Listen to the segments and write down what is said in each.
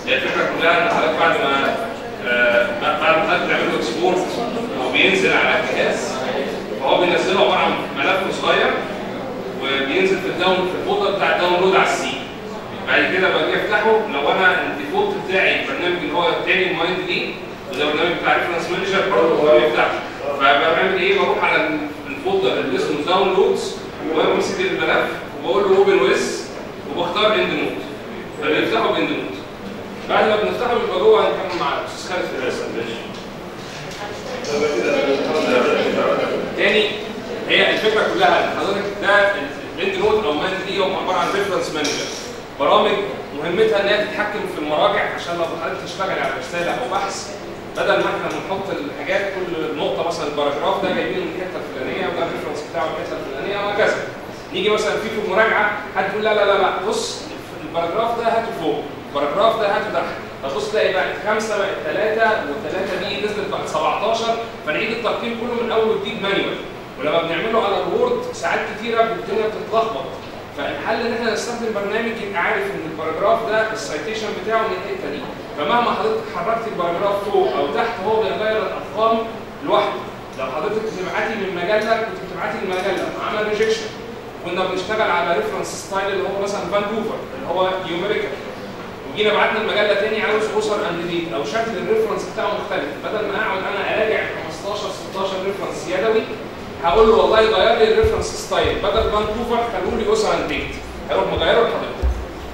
هي الفكره كلها ان حضرتك بعد ما آه، بعد ما حضرتك تعمل له اكسبورت وبينزل على الجهاز فهو بينزله عباره عن ملف صغير وبينزل في الداون في الفولدر بتاع الداونلود على السي بعد كده باجي افتحه لو انا الديفولت بتاعي البرنامج اللي هو التاني المايند دي وده البرنامج بتاع ريفرنس مانجر برضه هو بيفتحه فبعمل ايه بروح على الفولدر اللي اسمه داونلودز وبمسك الملف وبقول له اوبن ويز وبختار اند نوت فبيفتحه باند نوت بعد ما بنفتحه بيبقى جوه هنكمل مع الاستاذ خالد في الرسم تاني هي الفكره كلها ان حضرتك ده الاند نوت او مان دي هو عباره عن ريفرنس مانجر برامج مهمتها ان هي تتحكم في المراجع عشان لو حضرتك تشتغل على رساله او بحث بدل ما احنا بنحط الحاجات كل نقطه مثلا الباراجراف ده جايبينه من الحته الفلانيه وده الريفرنس بتاعه الحته الفلانيه وهكذا نيجي مثلا في في المراجعه حد يقول لا لا لا لا بص الباراجراف ده هاته فوق الباراجراف ده هاته تحت فتبص تلاقي بقت خمسه بقت ثلاثه والثلاثه دي نزلت بقت 17 فنعيد الترقيم كله من اول وجديد مانيوال ولما بنعمله على الوورد ساعات كتيره الدنيا بتتلخبط فالحل ان احنا نستخدم برنامج يبقى عارف ان الباراجراف ده السيتيشن بتاعه من الحته دي فمهما حضرتك حركت الباراجراف فوق او تحت هو بيغير الارقام لوحده لو حضرتك بتبعتي من مجله كنت بتبعتي المجله عمل ريجكشن كنا بنشتغل على ريفرنس ستايل اللي هو مثلا فانكوفر اللي هو نيوميريكال وجينا بعتنا المجله تاني عاوز اوسر اند ديت او شكل الريفرنس بتاعه مختلف بدل ما اقعد انا اراجع 15 16 ريفرنس يدوي هقول له والله غير لي الريفرنس ستايل بدل فانكوفر خلوا لي اوسر اند ديت هيروح مغيره لحضرتك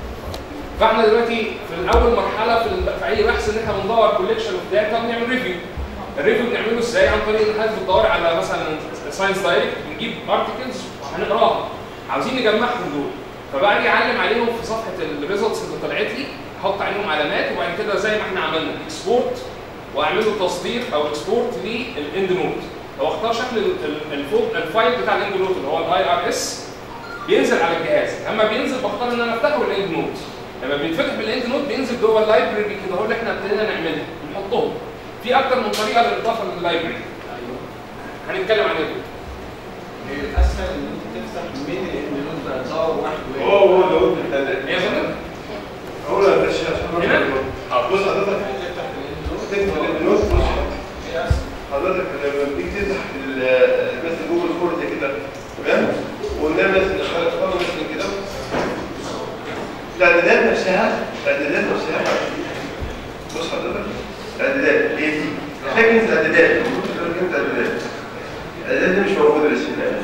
فاحنا دلوقتي في اول مرحله في, ال- في اي بحث ان احنا بندور كوليكشن اوف داتا وبنعمل ريفيو الريفيو بنعمله ازاي عن طريق ان حضرتك بتدور على مثلا ساينس دايركت بنجيب ارتكلز وهنقراها عاوزين نجمعهم دول فبقى اعلم عليهم في صفحه الريزلتس اللي طلعت لي احط عليهم علامات وبعد كده زي ما احنا عملنا اكسبورت واعمل له تصدير او اكسبورت للاند نوت لو اختار شكل ال- ال- الفوق الفايل بتاع الاند نوت اللي هو الاي ار اس بينزل على الجهاز اما بينزل بختار ان انا افتحه بالاند نوت لما بينفتح بالاند نوت بينزل جوه اللايبرري كده هو اللي احنا ابتدينا نعملها نحطهم في اكتر من طريقه للاضافه لللايبرري هنتكلم عن ايه هي الاسهل ان انت تفتح من النود بقى ظهر واحد هو هو ده هو ده ايه يا فندم؟ هو ده ده الشاشة هنا؟ بص حضرتك تفتح النود تكتب النوت هي اسهل حضرتك لما بتيجي تفتح ال- مثلا جوجل فورم زي كده تمام وده مثلا اختار مثلا كده الاعدادات نفسها الاعدادات نفسها بص حضرتك الاعدادات هي دي هتلاقي كلمه اعدادات المفروض تختار كلمه اعدادات الاعدادات دي مش موجوده لسه هنا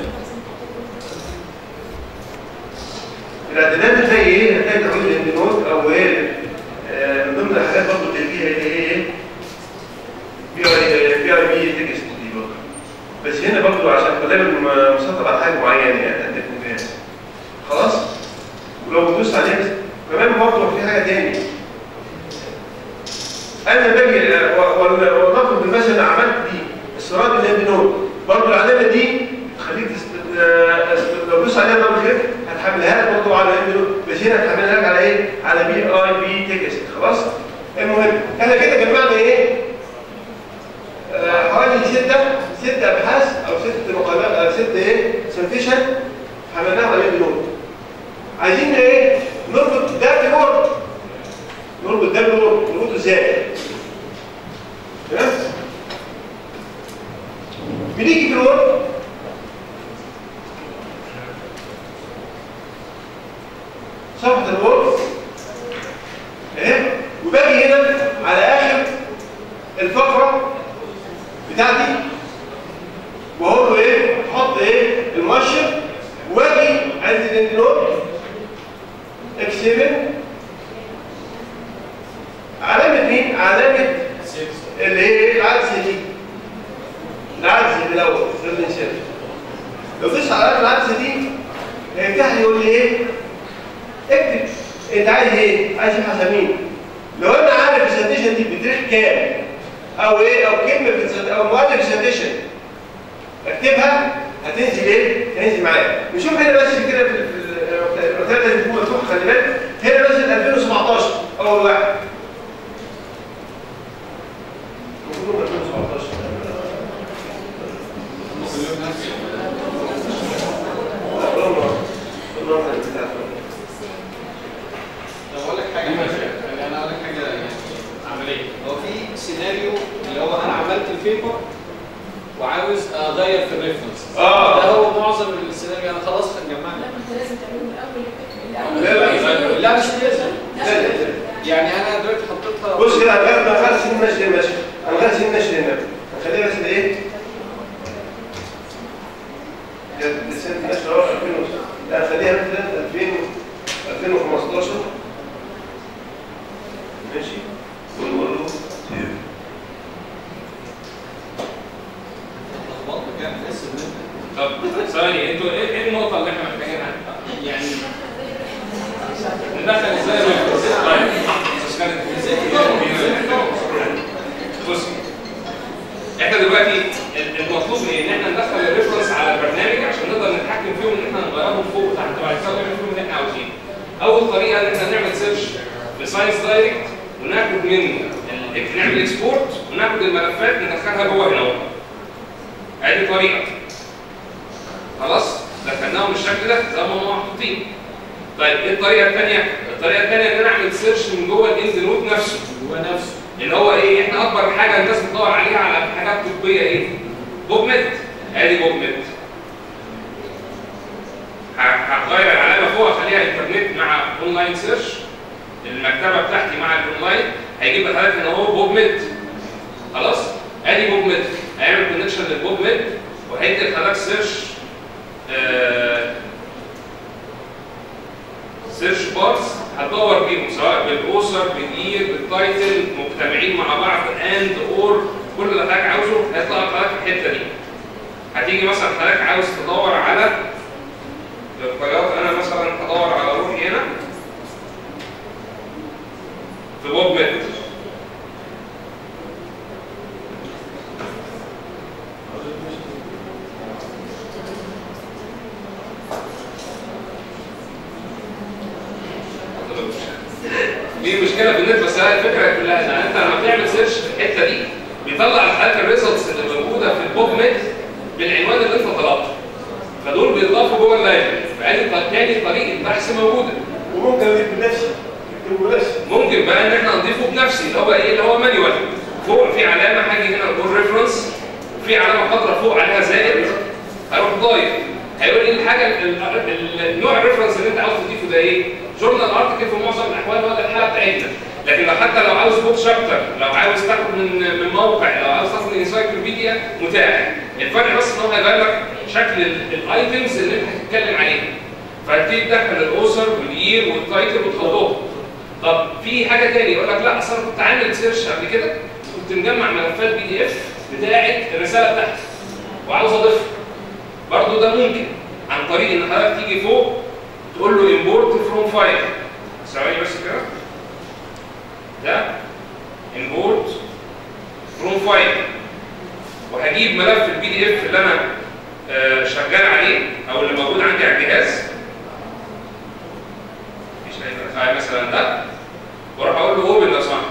الاعدادات هتلاقي ايه؟ هتلاقي تعويض الاندنوت او ايه؟ آه، من ضمن الحاجات برضه اللي فيها اللي هي ايه؟ بي اي بي اي بي تكست دي برضه بس هنا برضه عشان غالبا مسطب على حاجه معينه يعني عندك مجال خلاص؟ ولو بتدوس عليها كمان برضه في حاجه تاني انا باجي ونفرض مثلا عملت دي استيراد الاندنوت برضه العلامه دي تخليك تست- آه، است- لو دوس عليها دبل كليك هتحملها لك برضه على اندنوت بس هنا هتحملها لك على ايه؟ على بي اي بي تكست خلاص؟ المهم احنا كده جمعنا ايه؟ آه، حوالي ستة ست أبحاث أو ست مقالات أو ست إيه سنتيشن عملناها على النوت عايزين إيه نربط ده بالورد نربط ده بالورد نربطه إزاي؟ تمام؟ بنيجي في الورد صفحة الورد إيه وباجي هنا على آخر الفقرة بتاعتي واقول له ايه احط ايه المؤشر واجي عند الانتنوت اكس 7 علامة مين؟ علامة اللي هي ايه العدسة دي العدسة دي الأول غير الإنسان لو دوست على علامة العدسة دي هيفتح لي يقول لي ايه؟ اكتب انت عايز ايه؟ عايز ابحث مين؟ لو انا عارف السنتيشن دي بتريح كام او ايه او كلمه في السد... او مؤلف سنتيشن اكتبها هتنزل ايه؟ هتنزل معايا نشوف هنا بس كده في في الرساله اللي فوق مفتوح خلي بالك هنا مثلا 2017 اول واحد المفروض هو 2017 لا، والله والله بتاعته. طب اقول لك حاجه يعني انا اقول لك حاجه يعني البيبر وعاوز اغير في الريفرنس آه. ده هو معظم السيناريو انا خلاص جمعنا لا ما انت لازم تعمله من الاول لا، لا، الأول لا مش لازم لا لا لا يعني انا دلوقتي حطيتها بص كده انا هنغير سن النشر ماشي هنغير سن النشر هنا هنخليها بس ايه؟ ده سن النشر اهو 2000 لا خليها مثلا 2000 2015 ماشي ونقول له سيف. لخبطت كده بحس ان انت طب ثواني انتوا ايه ايه النقطة اللي احنا محتاجينها؟ يعني ندخل ازاي الريفرنس؟ طيب مش كانت بص احنا دلوقتي المطلوب ايه؟ ان احنا ندخل الريفرنس على البرنامج عشان نقدر نتحكم فيهم ان احنا نغيرهم فوق وتحت وبعد كده نعمل فيهم اللي احنا عاوزينه. اول طريقه ان احنا نعمل سيرش في ساينس دايركت وناخد منه ال- نعمل اكسبورت وناخد الملفات ندخلها جوه هنا اهو. ادي طريقه. خلاص؟ دخلناهم بالشكل ده زي ما هم محطوطين. طيب ايه الطريقه الثانيه؟ الطريقه الثانيه ان انا اعمل سيرش من جوه الاند نود نفسه. هو نفسه اللي هو ايه احنا اكبر حاجه الناس بتدور عليها على حاجات طبيه ايه بوب ميد ادي بوب ميد ه- هغير العلامه فوق اخليها انترنت مع اونلاين سيرش المكتبه بتاعتي مع الاونلاين هيجيب لحضرتك ان هو بوب ميد خلاص ادي بوب ميد هيعمل كونكشن للبوب ميد وهيدي لحضرتك سيرش آه سيرش بارز هتدور بيهم سواء بالاوسر بالير بالتايتل مجتمعين مع بعض اند اور كل اللي حضرتك عاوزه هيطلع لحضرتك في الحته دي هتيجي مثلا حضرتك عاوز تدور على القياس انا مثلا هدور على روحي هنا في بوب ميد دي مشكله في النت بس هي الفكره كلها ان انت لما بتعمل سيرش في الحته دي بيطلع لحضرتك الريزلتس اللي موجوده في البوب ميد بالعنوان اللي انت طلبته فدول بيضافوا جوه اللايبرري فادي ط- تاني طريقه بحث موجوده وممكن اضيف بنفسي اكتبه بنفسي ممكن بقى ان احنا نضيفه بنفسي اللي هو ايه اللي هو مانيوال فوق في علامه هاجي هنا نقول ريفرنس وفي علامه خضراء فوق عليها زائد هروح ضايف هيقول لي الحاجه ال- ال- النوع الريفرنس اللي انت عاوز تضيفه ده ايه؟ جورنال ارتكل في معظم الاحوال هو ده الحاله بتاعتنا لكن لو حتى لو عاوز بوك شابتر لو عاوز تاخد من من موقع لو عاوز تاخد من انسايكلوبيديا متاح الفرق بس ان هو هيغير لك شكل الايتمز اللي انت هتتكلم عليها فهتبتدي تدخل الاوسر والير والتايتل وتحطهم طب في حاجه تاني يقول لك لا اصل انا كنت عامل سيرش قبل كده كنت مجمع ملفات بي دي اف بتاعه الرساله بتاعتي وعاوز اضيفها برضه ده ممكن عن طريق ان حضرتك تيجي فوق تقول له امبورت فروم فايل ثواني بس كده ده امبورت فروم فايل وهجيب ملف البي دي اف اللي انا آه، شغال عليه او اللي موجود عندي على الجهاز مفيش اي حاجه مثلا ده واروح اقول له اوبن لو سمحت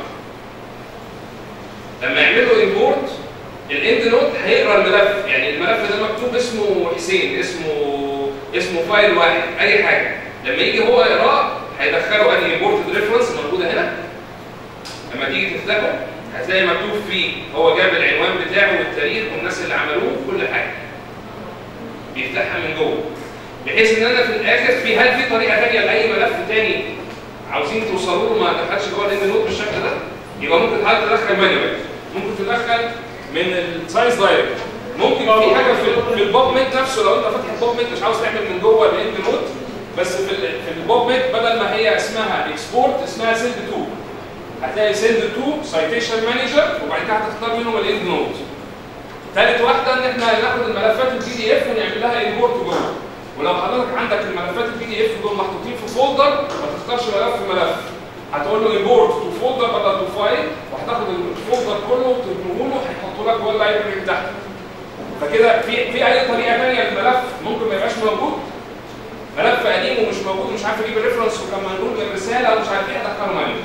لما يعمل له امبورت الاند نوت هيقرا الملف يعني الملف ده مكتوب اسمه حسين اسمه اسمه فايل واحد اي حاجه لما يجي هو يقراه هيدخله انهي امبورت ريفرنس موجوده هنا لما تيجي تفتحه هتلاقي مكتوب فيه هو جاب العنوان بتاعه والتاريخ والناس اللي عملوه وكل حاجه بيفتحها من جوه بحيث ان انا في الاخر في هل في طريقه ثانيه لاي ملف ثاني عاوزين توصلوا له ما دخلش جوه الاند نوت بالشكل ده يبقى ممكن حضرتك تدخل مانيوال ممكن تدخل من الساينس دايركت ممكن في حاجه في في البوب ميت نفسه لو انت فاتح البوب ميت مش عاوز تعمل من جوه الاند نوت بس في ال- في البوب ميت بدل ما هي اسمها اكسبورت اسمها سند تو هتلاقي سند تو سايتيشن مانجر وبعد كده هتختار منهم الاند نوت ثالث واحده ان احنا ناخد الملفات البي دي اف ونعمل لها امبورت جوه ولو حضرتك عندك الملفات البي دي اف دول محطوطين في فولدر ما تختارش ملف ملف هتقول له امبورت تو فولدر بدل تو فايل وهتاخد الفولدر كله وترميه له هيحطه لك جوه اللايبرري بتاعتك فكده في في اي طريقه ثانيه للملف ممكن ما يبقاش موجود ملف قديم ومش موجود مش عارف اجيب الريفرنس وكان منقول الرساله ومش عارف ايه ادخله مانيوال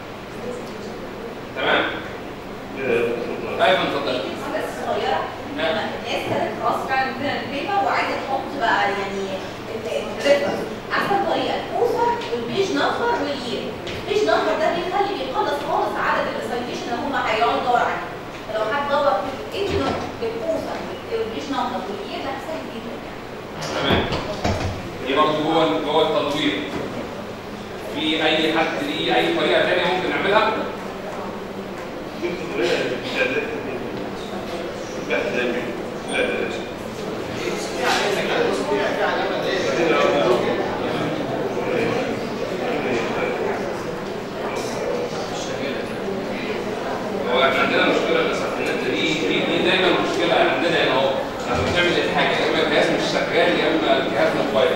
تمام؟ ايوه اتفضل بس صغيرة لما الناس كانت خلاص فعلا كده البيبر وعايزة تحط بقى يعني الريفرنس أحسن طريقة الأوسر والبيج نمبر والير البيج نمبر ده بيخلي بيخلص خالص عدد السايتيشن اللي هم هيقعدوا يدوروا عليه فلو حد دور في دي برضه جوه جوه التطوير في اي حد ليه اي طريقه ثانيه ممكن نعملها دكتور هنا الشهادات بحث علمي لا لا لا هو احنا عندنا مشكله للاسف ان انت دي دي, دي دايما مشكله عندنا هنا اهو لما بنعمل الحاجه يا اما الجهاز مش شغال يا اما الجهاز مش كويس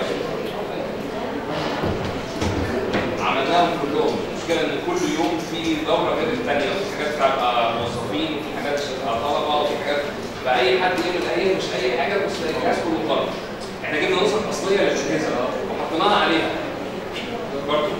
عملناهم كلهم المشكله ان كل يوم في دوره غير الثانيه وفي حاجات بتبقى موظفين وفي حاجات بتبقى طلبه وفي حاجات فاي حد يعمل اي مش اي حاجه بس الجهاز كله غلط احنا جبنا نسخ اصليه للاجهزه وحطيناها عليها برضه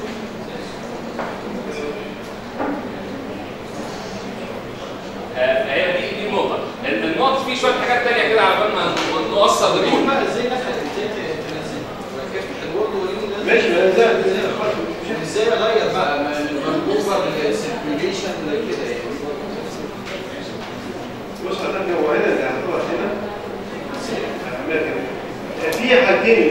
آه، هي دي دي النقطه النقط في شويه حاجات ثانيه كده على بال ما نوصل طب لدول بقى ازاي دخل ازاي تنزل كيف الوورد وريني ده ماشي ما نزل ازاي اغير بقى من الفانكوفر للسيركيوليشن كده يعني بص حضرتك هو هنا اللي هتطلع هنا هعملها كده. في حاجتين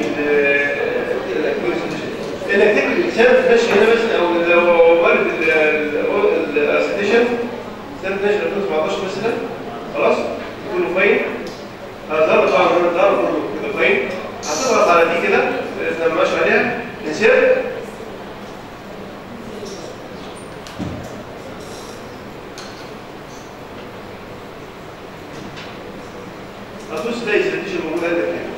انك تكتب سنه ماشي هنا مثلا او لو وارد الاسيتيشن سنه ماشي 2017 مثلا خلاص يكونوا فاين هتظهر طبعا هنا ظهر كده فاين هتضغط على دي كده لما ماشي عليها انسيرت هتبص تلاقي الاسيتيشن موجود عندك هنا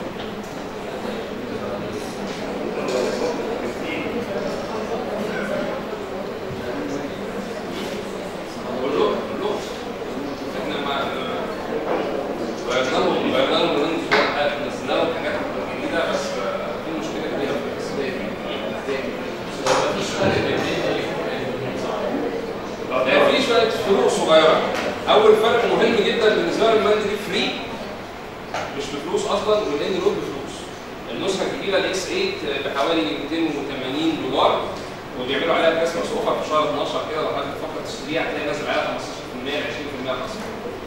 كلهم كلهم احنا ما غيرنا لهم غيرنا لهم الرينج بتاعها، نزلنا لهم حاجات جديده بس آه، في مشكله كبيره في الاسم. آه، في شويه فروق صغيره اول فرق مهم جدا بالنسبه لي الماند دي فري مش بفلوس اصلا والان رود بفلوس النسخه الجديده الاكس 8 بحوالي 280 دولار وبيعملوا عليها كاس مسوقه في شهر 12 كده لو حضرتك تفكر تشتريها هتلاقي نازل عليها 15% 20% خصم.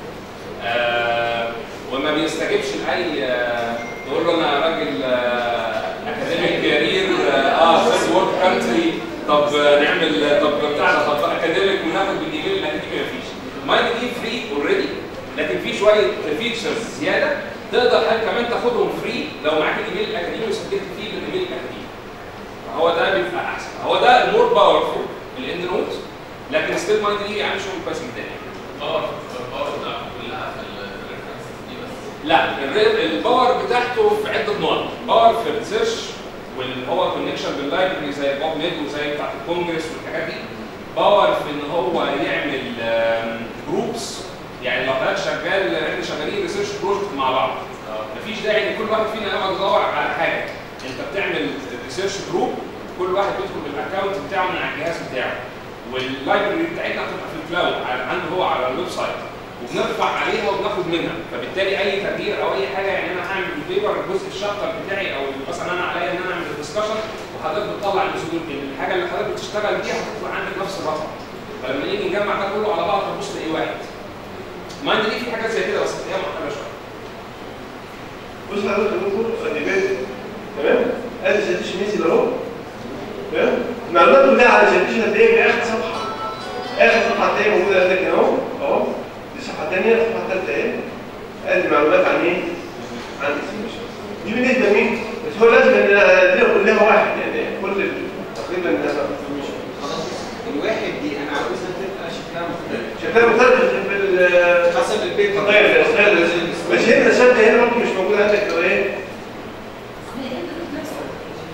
آه وما بيستجيبش لاي آه يقول له انا راجل اكاديميك كارير اه فيرست وورد كانتري طب آه، نعمل آه، طب بتاع ده، طب اكاديميك وناخد بالايميل الاكاديمي مفيش. مايند دي فري اوريدي لكن في شويه فيتشرز زياده تقدر حضرتك كمان تاخدهم فري لو معاك الايميل الاكاديمي وسجلت فيه بالايميل الاكاديمي. هو ده بيبقى احسن هو ده المور باورفول الاند نوت لكن ستيل مايند دي عامل شغل كويس جدا يعني. باور باور بتاعته كلها في الريفرنس دي بس لا الري- الباور بتاعته في عده نقط باور في الريسيرش واللي هو كونكشن باللايبرري زي بوب ميد وزي بتاعت الكونجرس والحاجات دي باور في ان هو يعمل جروبس يعني لو حضرتك شغال احنا شغالين ريسيرش بروجكت مع بعض مفيش داعي ان كل واحد فينا يقعد يدور على حاجه انت بتعمل ريسيرش جروب كل واحد بيدخل بالاكونت بتاعه من على الجهاز بتاعه واللايبرري بتاعتنا بتبقى في الكلاود على- عنده هو على الويب سايت وبنرفع عليها وبناخد منها فبالتالي اي تغيير او اي حاجه يعني انا هعمل البيبر الجزء الشابتر بتاعي او مثلا انا عليا ان انا اعمل ديسكشن وحضرتك بتطلع المسؤول الحاجه اللي حضرتك بتشتغل بيها هتطلع عندك نفس الرقم فلما نيجي نجمع ده كله على بعض هتبص تلاقيه واحد مايند دي في حاجات زي كده بس هي معقده شويه بص حضرتك الدكتور خلي بالك تمام ادي سيتيشن نزل اهو تمام المعلومات كلها على سيتيشن هتلاقيها في اخر صفحه اخر صفحه هتلاقيها موجوده عندك هنا اهو اهو دي صفحه ثانيه الصفحه الثالثه اهي ادي معلومات عن ايه؟ عن السيتيشن دي بالنسبه لمين؟ بس هو لازم ان دي كلها واحد يعني كل ال- تقريبا خلاص الواحد دي انا عاوزها تبقى شكلها مختلف شكلها مختلف في ال- حسب البيبر طيب الاسئله بس هنا الاسئله هنا برضه مش موجوده عندك اللي هو ايه؟ من الإند ذات نفسه.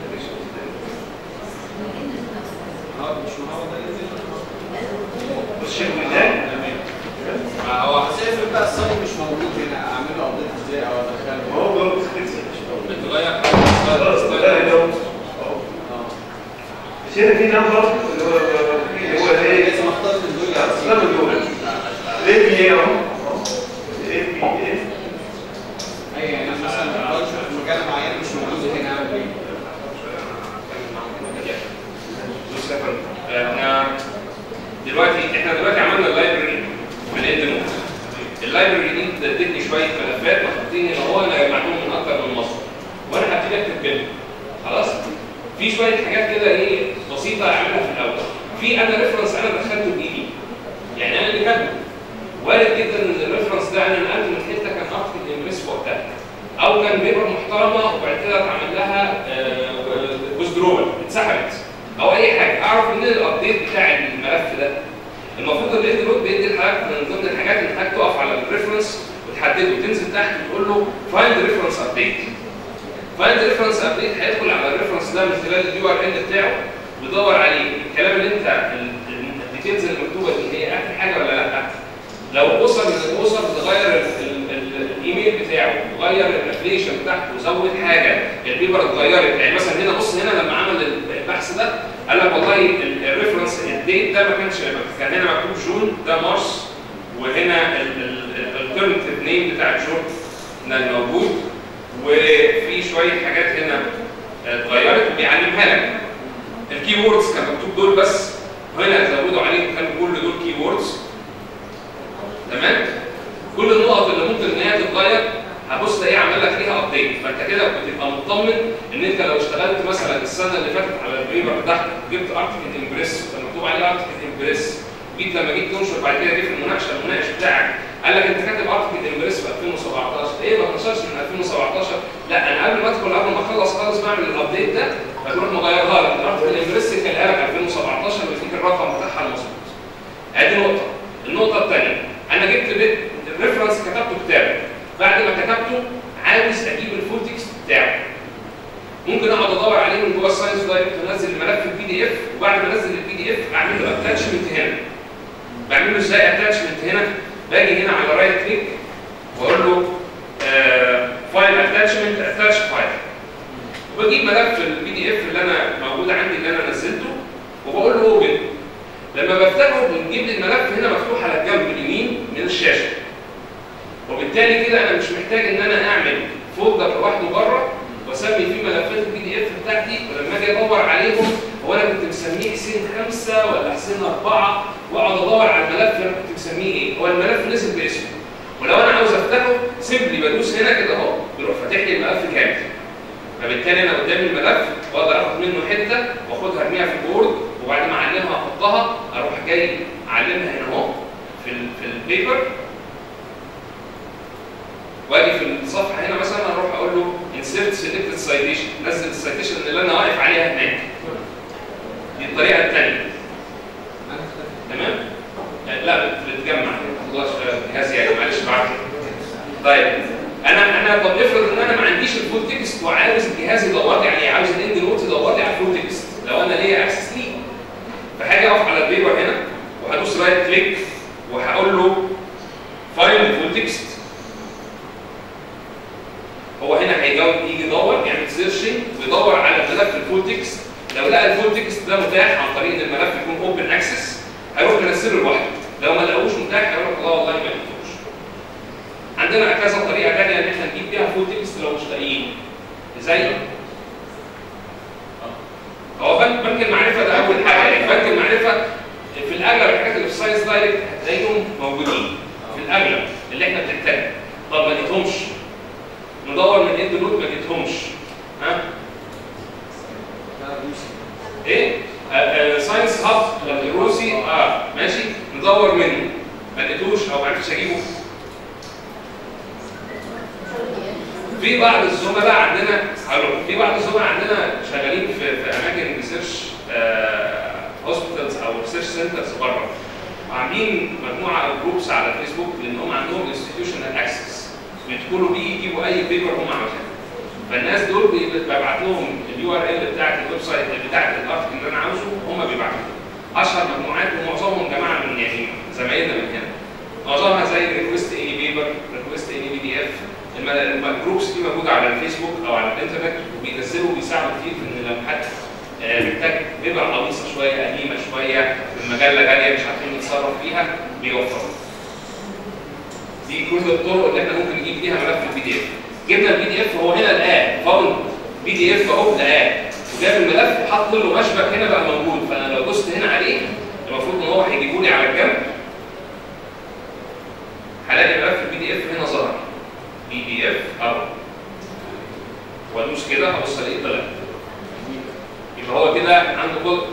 من الإند ذات نفسه. اه مش هو ده اللي بص شايف ازاي؟ ما هو هسافر بقى الصايم مش موجود هنا اعمله ابديت ازاي او ادخله ما هو برضه سيتيشن بتغير خلاص ده اللي هو اهو اه بس هنا في نمبر اللي هو اللي هو ايه؟ لازم اختار من دول اختار من دول. الاي بي اي اهو الاي بي اي اي يعني أنا مثلا بختار في مجال معين مش موجود هنا اعمل ايه بص يا فندم احنا دلوقتي احنا دلوقتي عملنا اللايبرري من اند نوت اللايبرري دي ادتني شويه ملفات محطوطين هنا هو انا جمعتهم من اكتر من مصدر وانا هبتدي اكتب بينهم شويه حاجات كده ايه بسيطه اعملها في الاول في انا ريفرنس انا دخلته بايدي يعني انا اللي كاتبه وارد جدا ان الريفرنس ده انا نقلته من حته كان ارتكل امبريس في وقتها او كان بيبر محترمه وبعد كده اتعمل لها ويزدرول اتسحبت او اي حاجه اعرف منين الابديت بتاع الملف ده المفروض الاند نوت بيدي لحضرتك من ضمن الحاجات ان حضرتك تقف على الريفرنس وتحدده وتنزل تحت وتقول له فايند ريفرنس ابديت فايند ريفرنس ابديت هيدخل على الريفرنس ده من خلال اليو ار ان بتاعه ويدور عليه الكلام اللي انت ال- ال- الديتيلز المكتوبه دي هي اخر حاجه ولا لا لو وصل من وصل تغير ال- ال- ال- الايميل بتاعه وغير الابلكيشن بتاعته وزود حاجه البيبر اتغيرت يعني مثلا هنا بص هنا لما عمل البحث ده قال لك والله ال- الريفرنس الديت ده ما كانش كان هنا مكتوب جون ده مارس وهنا الالترنتيف نيم بتاع جون ده الموجود وفي شويه حاجات هنا اتغيرت وبيعلمها لك الكي ووردز كان مكتوب دول بس هنا زودوا عليه كانوا كل دول كي ووردز تمام كل النقط اللي ممكن ان هي تتغير هبص تلاقيه عمل لك ليها ابديت فانت كده بتبقى مطمن ان انت لو اشتغلت مثلا السنه اللي فاتت على البيبر بتاعتك جبت ارتكل امبريس وكان مكتوب عليه ارتكل امبريس جيت لما جيت تنشر بعد كده جه في المناقشه المناقش بتاعك قال لك انت كاتب ارتكل امبريس في 2017 ايه ما تنشرش من 2017 لا انا قبل ما ادخل قبل ما اخلص خالص بعمل الابديت ده فتروح مغيرها لك الارتكل امبريس كان لك 2017 ويديك الرقم بتاعها المظبوط ادي نقطه النقطه الثانيه انا جبت بيت الريفرنس كتبته كتاب بعد ما كتبته عاوز اجيب الفول تكست بتاعه ممكن اقعد ادور عليه من جوه الساينس دايركت وانزل الملف البي دي اف وبعد ما انزل البي دي اف اعمل له اتاتشمنت هنا بعمل له ازاي اتاتشمنت هنا باجي هنا على رايت كليك واقول له فايل اتاتشمنت اتاتش فايل وبجيب ملف البي دي اف اللي انا موجود عندي اللي انا نزلته وبقول له اوبن لما بفتحه بنجيب لي الملف هنا مفتوح على الجنب اليمين من الشاشه وبالتالي كده انا مش محتاج ان انا اعمل فولدر لوحده بره واسمي فيه ملفات البي دي اف بتاعتي ولما اجي ادور عليهم هو انا كنت مسميه حسين خمسه ولا حسين اربعه واقعد ادور على الملف اللي انا كنت مسميه ايه هو الملف نزل باسمه ولو انا عاوز افتحه سيمبلي بدوس هنا كده اهو بيروح فاتح لي الملف كامل فبالتالي انا قدامي الملف واقدر اخد منه حته واخدها ارميها في البورد وبعد ما اعلمها احطها اروح جاي اعلمها هنا اهو في ال في البيبر واجي في الصفحه هنا مثلا اروح اقول له insert selected citation نزل السيتيشن اللي انا واقف عليها هناك دي الطريقه الثانيه تمام آه، لا بتتجمع ما تاخدهاش جهاز يعني معلش بعد طيب انا انا طب افرض ان انا ما عنديش الفول تكست وعاوز الجهاز يدور لي يعني عاوز الاند نوت يدور لي على الفول تكست لو انا ليا اكسس ليه فحاجه اقف على البيبر هنا وهدوس رايت كليك وهقول له فايل فول تكست هو هنا هيجاوب يجي يدور يعمل سيرشنج ويدور على ملف الفول تكست لو لقى الفول تكست ده متاح عن طريق ان الملف يكون اوبن اكسس هيروح منزله لوحده لو ما لقوش متاح هيروح لا والله ما لقيتوش عندنا كذا طريقه ثانيه ان احنا نجيب بيها فول تكست لو مش لاقيين زي هو بنك بنك المعرفه ده اول حاجه يعني بنك المعرفه في الاغلب الحاجات اللي في ساينس دايركت هتلاقيهم موجودين في الاغلب اللي احنا بنحتاجها طب ما لقيتهمش ندور من اند نوت ما لقيتهمش ها ايه آه، آه، ساينس هاب الروسي اه ماشي ندور منه ما لقيتوش او ما عرفتش اجيبه في بعض الزملاء عندنا هقول في بعض الزملاء عندنا شغالين في, في اماكن ريسيرش هوسبيتالز او ريسيرش سنترز بره وعاملين مجموعه جروبس على الفيسبوك لان هم عندهم انستتيوشنال اكسس بيدخلوا بيه يجيبوا اي بيبر هم عاوزينها فالناس دول بي- ببعت لهم اليو ار ال بتاعت الويب سايت بتاعت الارتكل اللي انا عاوزه هم بيبعتوا لي. اشهر مجموعات ومعظمهم جماعه من يعني زمايلنا من هنا معظمها زي ريكوست اني بيبر ريكوست اني بي دي اف الجروبس دي موجوده على الفيسبوك او على الانترنت وبينزلوا وبيساعدوا كتير في ان لو حد آه، محتاج بيبر عويصه شويه قديمه شويه في المجله غاليه مش عارفين نتصرف فيها بيوفروا دي كل الطرق اللي احنا ممكن نجيب بيها ملف البي دي اف جبنا البي دي اف هو هنا الان فاضل بي دي اف اهو الان وجاب الملف وحط له مشبك هنا بقى موجود فانا لو دوست هنا عليه المفروض ان هو هيجيبه لي على الجنب هلاقي ملف البي دي اف هنا ظهر بي دي اف اهو وادوس كده هبص الاقيه طلع يبقى هو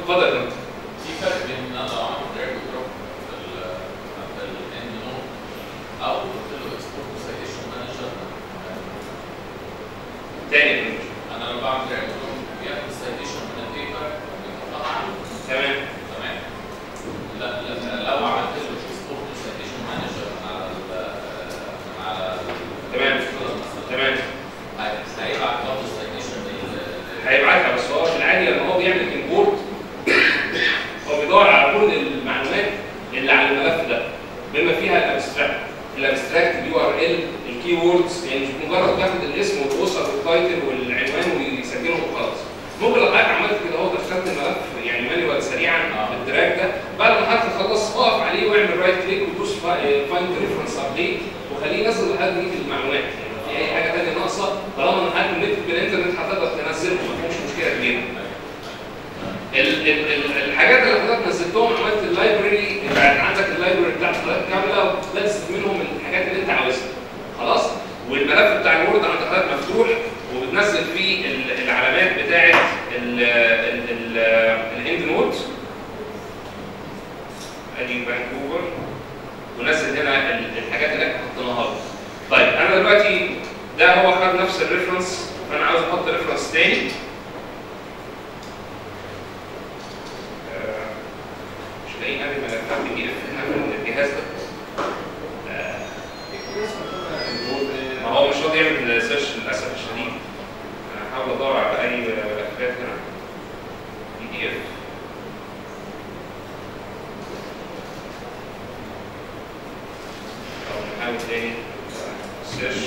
اتفضل يا دكتور. في فرق بين ان انا لو عملت دراج ودروب في ال في الاند نود او قلت له اكسبورت سايتيشن مانجر تاني يا دكتور. انا لو بعمل دراج ودروب بياخد السايتيشن من البيبر ويحطها عنده تمام تمام لا لا لو عملت له اكسبورت سايتيشن مانجر من على ال من على ال- تمام. مثلاً، تمام هي- هيبعت برضه السايتيشن هيبعتها بس هو في العادي لما هو بيعمل امبورت هو بيدور على كل المعلومات اللي على الملف ده بما فيها الابستراكت الابستراكت اليو ار ال الكي ووردز يعني مش مجرد بياخد الاسم والاسر والتايتل والعنوان ويسجلهم وخلاص ممكن لو حضرتك عملت كده اهو دخلت الملف يعني مانيوال سريعا بالدراج ده بعد ما حضرتك تخلص اقف عليه واعمل رايت كليك وتدوس فايند ريفرنس ابديت وخليه ينزل لحد دي المعلومات يعني في اي حاجه ثانيه ناقصه طالما ان حضرتك النت بالانترنت هتقدر تنزله ما فيهوش مشكله كبيره ال- ال- ال- الحاجات اللي حضرتك نزلتهم عملت اللايبرري يبقى عندك اللايبرري بتاعت حضرتك كامله وتنزل منهم الحاجات اللي انت عاوزها خلاص والملف بتاع الوورد عند حضرتك مفتوح وبتنزل فيه ال- العلامات بتاعت الاند نوت ادي فانكوفر ونزل هنا ال- الحاجات اللي احنا حطيناها له. طيب انا دلوقتي ده هو خد نفس الريفرنس فانا عاوز احط ريفرنس تاني آه، مش لاقيين قوي ملفات بي دي اف هنا من الجهاز ده آه، ما هو مش راضي يعمل سيرش للاسف الشديد انا هحاول ادور على اي ملفات هنا بي دي اف او نحاول تاني سيرش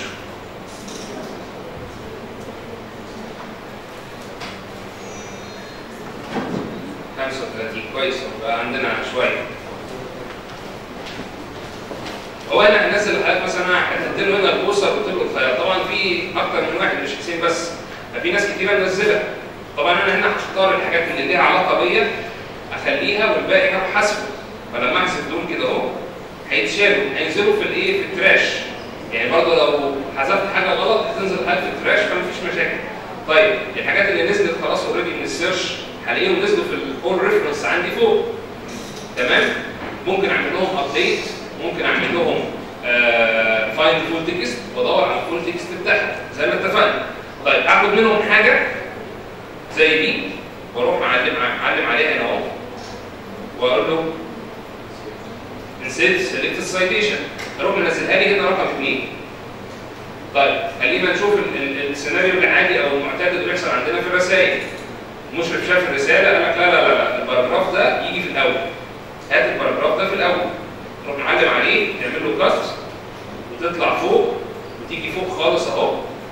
خمسة وثلاثين كويس بقى عندنا شوية هو انا الناس اللي حضرتك مثلا هتدي له هنا البوستر وقلت له الخيار طبعا في اكتر من واحد مش حسين بس في ناس كتيره منزله طبعا انا هنا هختار الحاجات اللي ليها علاقه بيا اخليها والباقي هروح حاسبه فلما احسب دول كده اهو هيتشالوا هينزلوا في الايه في التراش يعني برضه لو حذفت حاجه غلط هتنزل حاجه في التراش فمفيش مشاكل طيب الحاجات اللي نزلت خلاص اوريدي من السيرش هلاقيهم نزلوا في الاول ريفرنس عندي فوق تمام ممكن اعمل لهم ابديت ممكن اعمل لهم فايند فول تكست وادور على الفول تكست بتاعها زي ما اتفقنا طيب اخد منهم حاجه زي دي واروح معلم معلم عليها هنا اهو واقول له انسيت سيلكت السايتيشن اروح منزلها لي هنا رقم اثنين طيب خلينا نشوف ال- ال- السيناريو العادي او المعتاد اللي بيحصل عندنا في الرسائل المشرف شاف الرساله قال لك لا لا لا لا الباراجراف ده يجي في الاول هات الباراجراف ده في الاول تروح معلم عليه تعمل له كات وتطلع فوق وتيجي فوق خالص اهو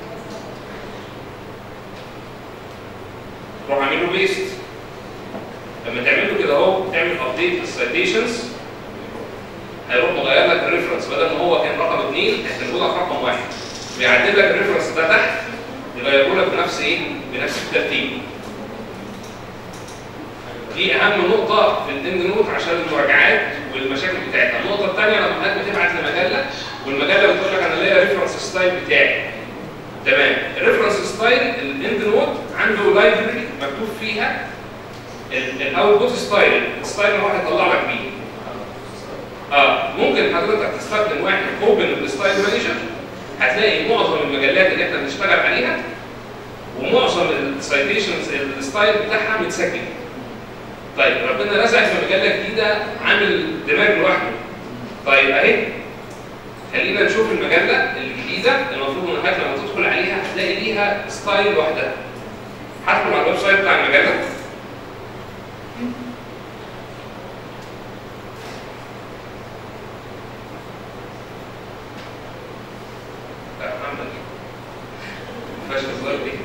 تروح عامل له بيست لما تعمل له كده اهو تعمل ابديت للسيتيشنز هيروح مغير لك الريفرنس بدل ما هو كان رقم اثنين هيكتبه لك رقم واحد بيعدل لك الريفرنس ده تحت يغيره لك بنفس ايه؟ بنفس الترتيب دي اهم نقطه في الاند نوت عشان المراجعات والمشاكل بتاعتها النقطه الثانيه لما حضرتك بتبعت لمجله والمجله بتقول لك انا ليا ريفرنس ستايل بتاعي تمام الريفرنس ستايل الاند نوت عنده لايبرري مكتوب فيها الاوتبوت ستايل الستايل اللي هو هيطلع لك بيه اه ممكن حضرتك تستخدم واحد اوبن بالستايل مانجر هتلاقي معظم المجلات اللي احنا بنشتغل عليها ومعظم السايتيشنز الستايل بتاعها متسجل طيب ربنا رزقك بمجله جديده عامل دماغ لوحده طيب اهي خلينا نشوف المجله الجديده المفروض ان حضرتك لما تدخل عليها هتلاقي ليها ستايل لوحدها هدخل على الويب سايت بتاع المجله لا محمد ما فيهاش هزار دي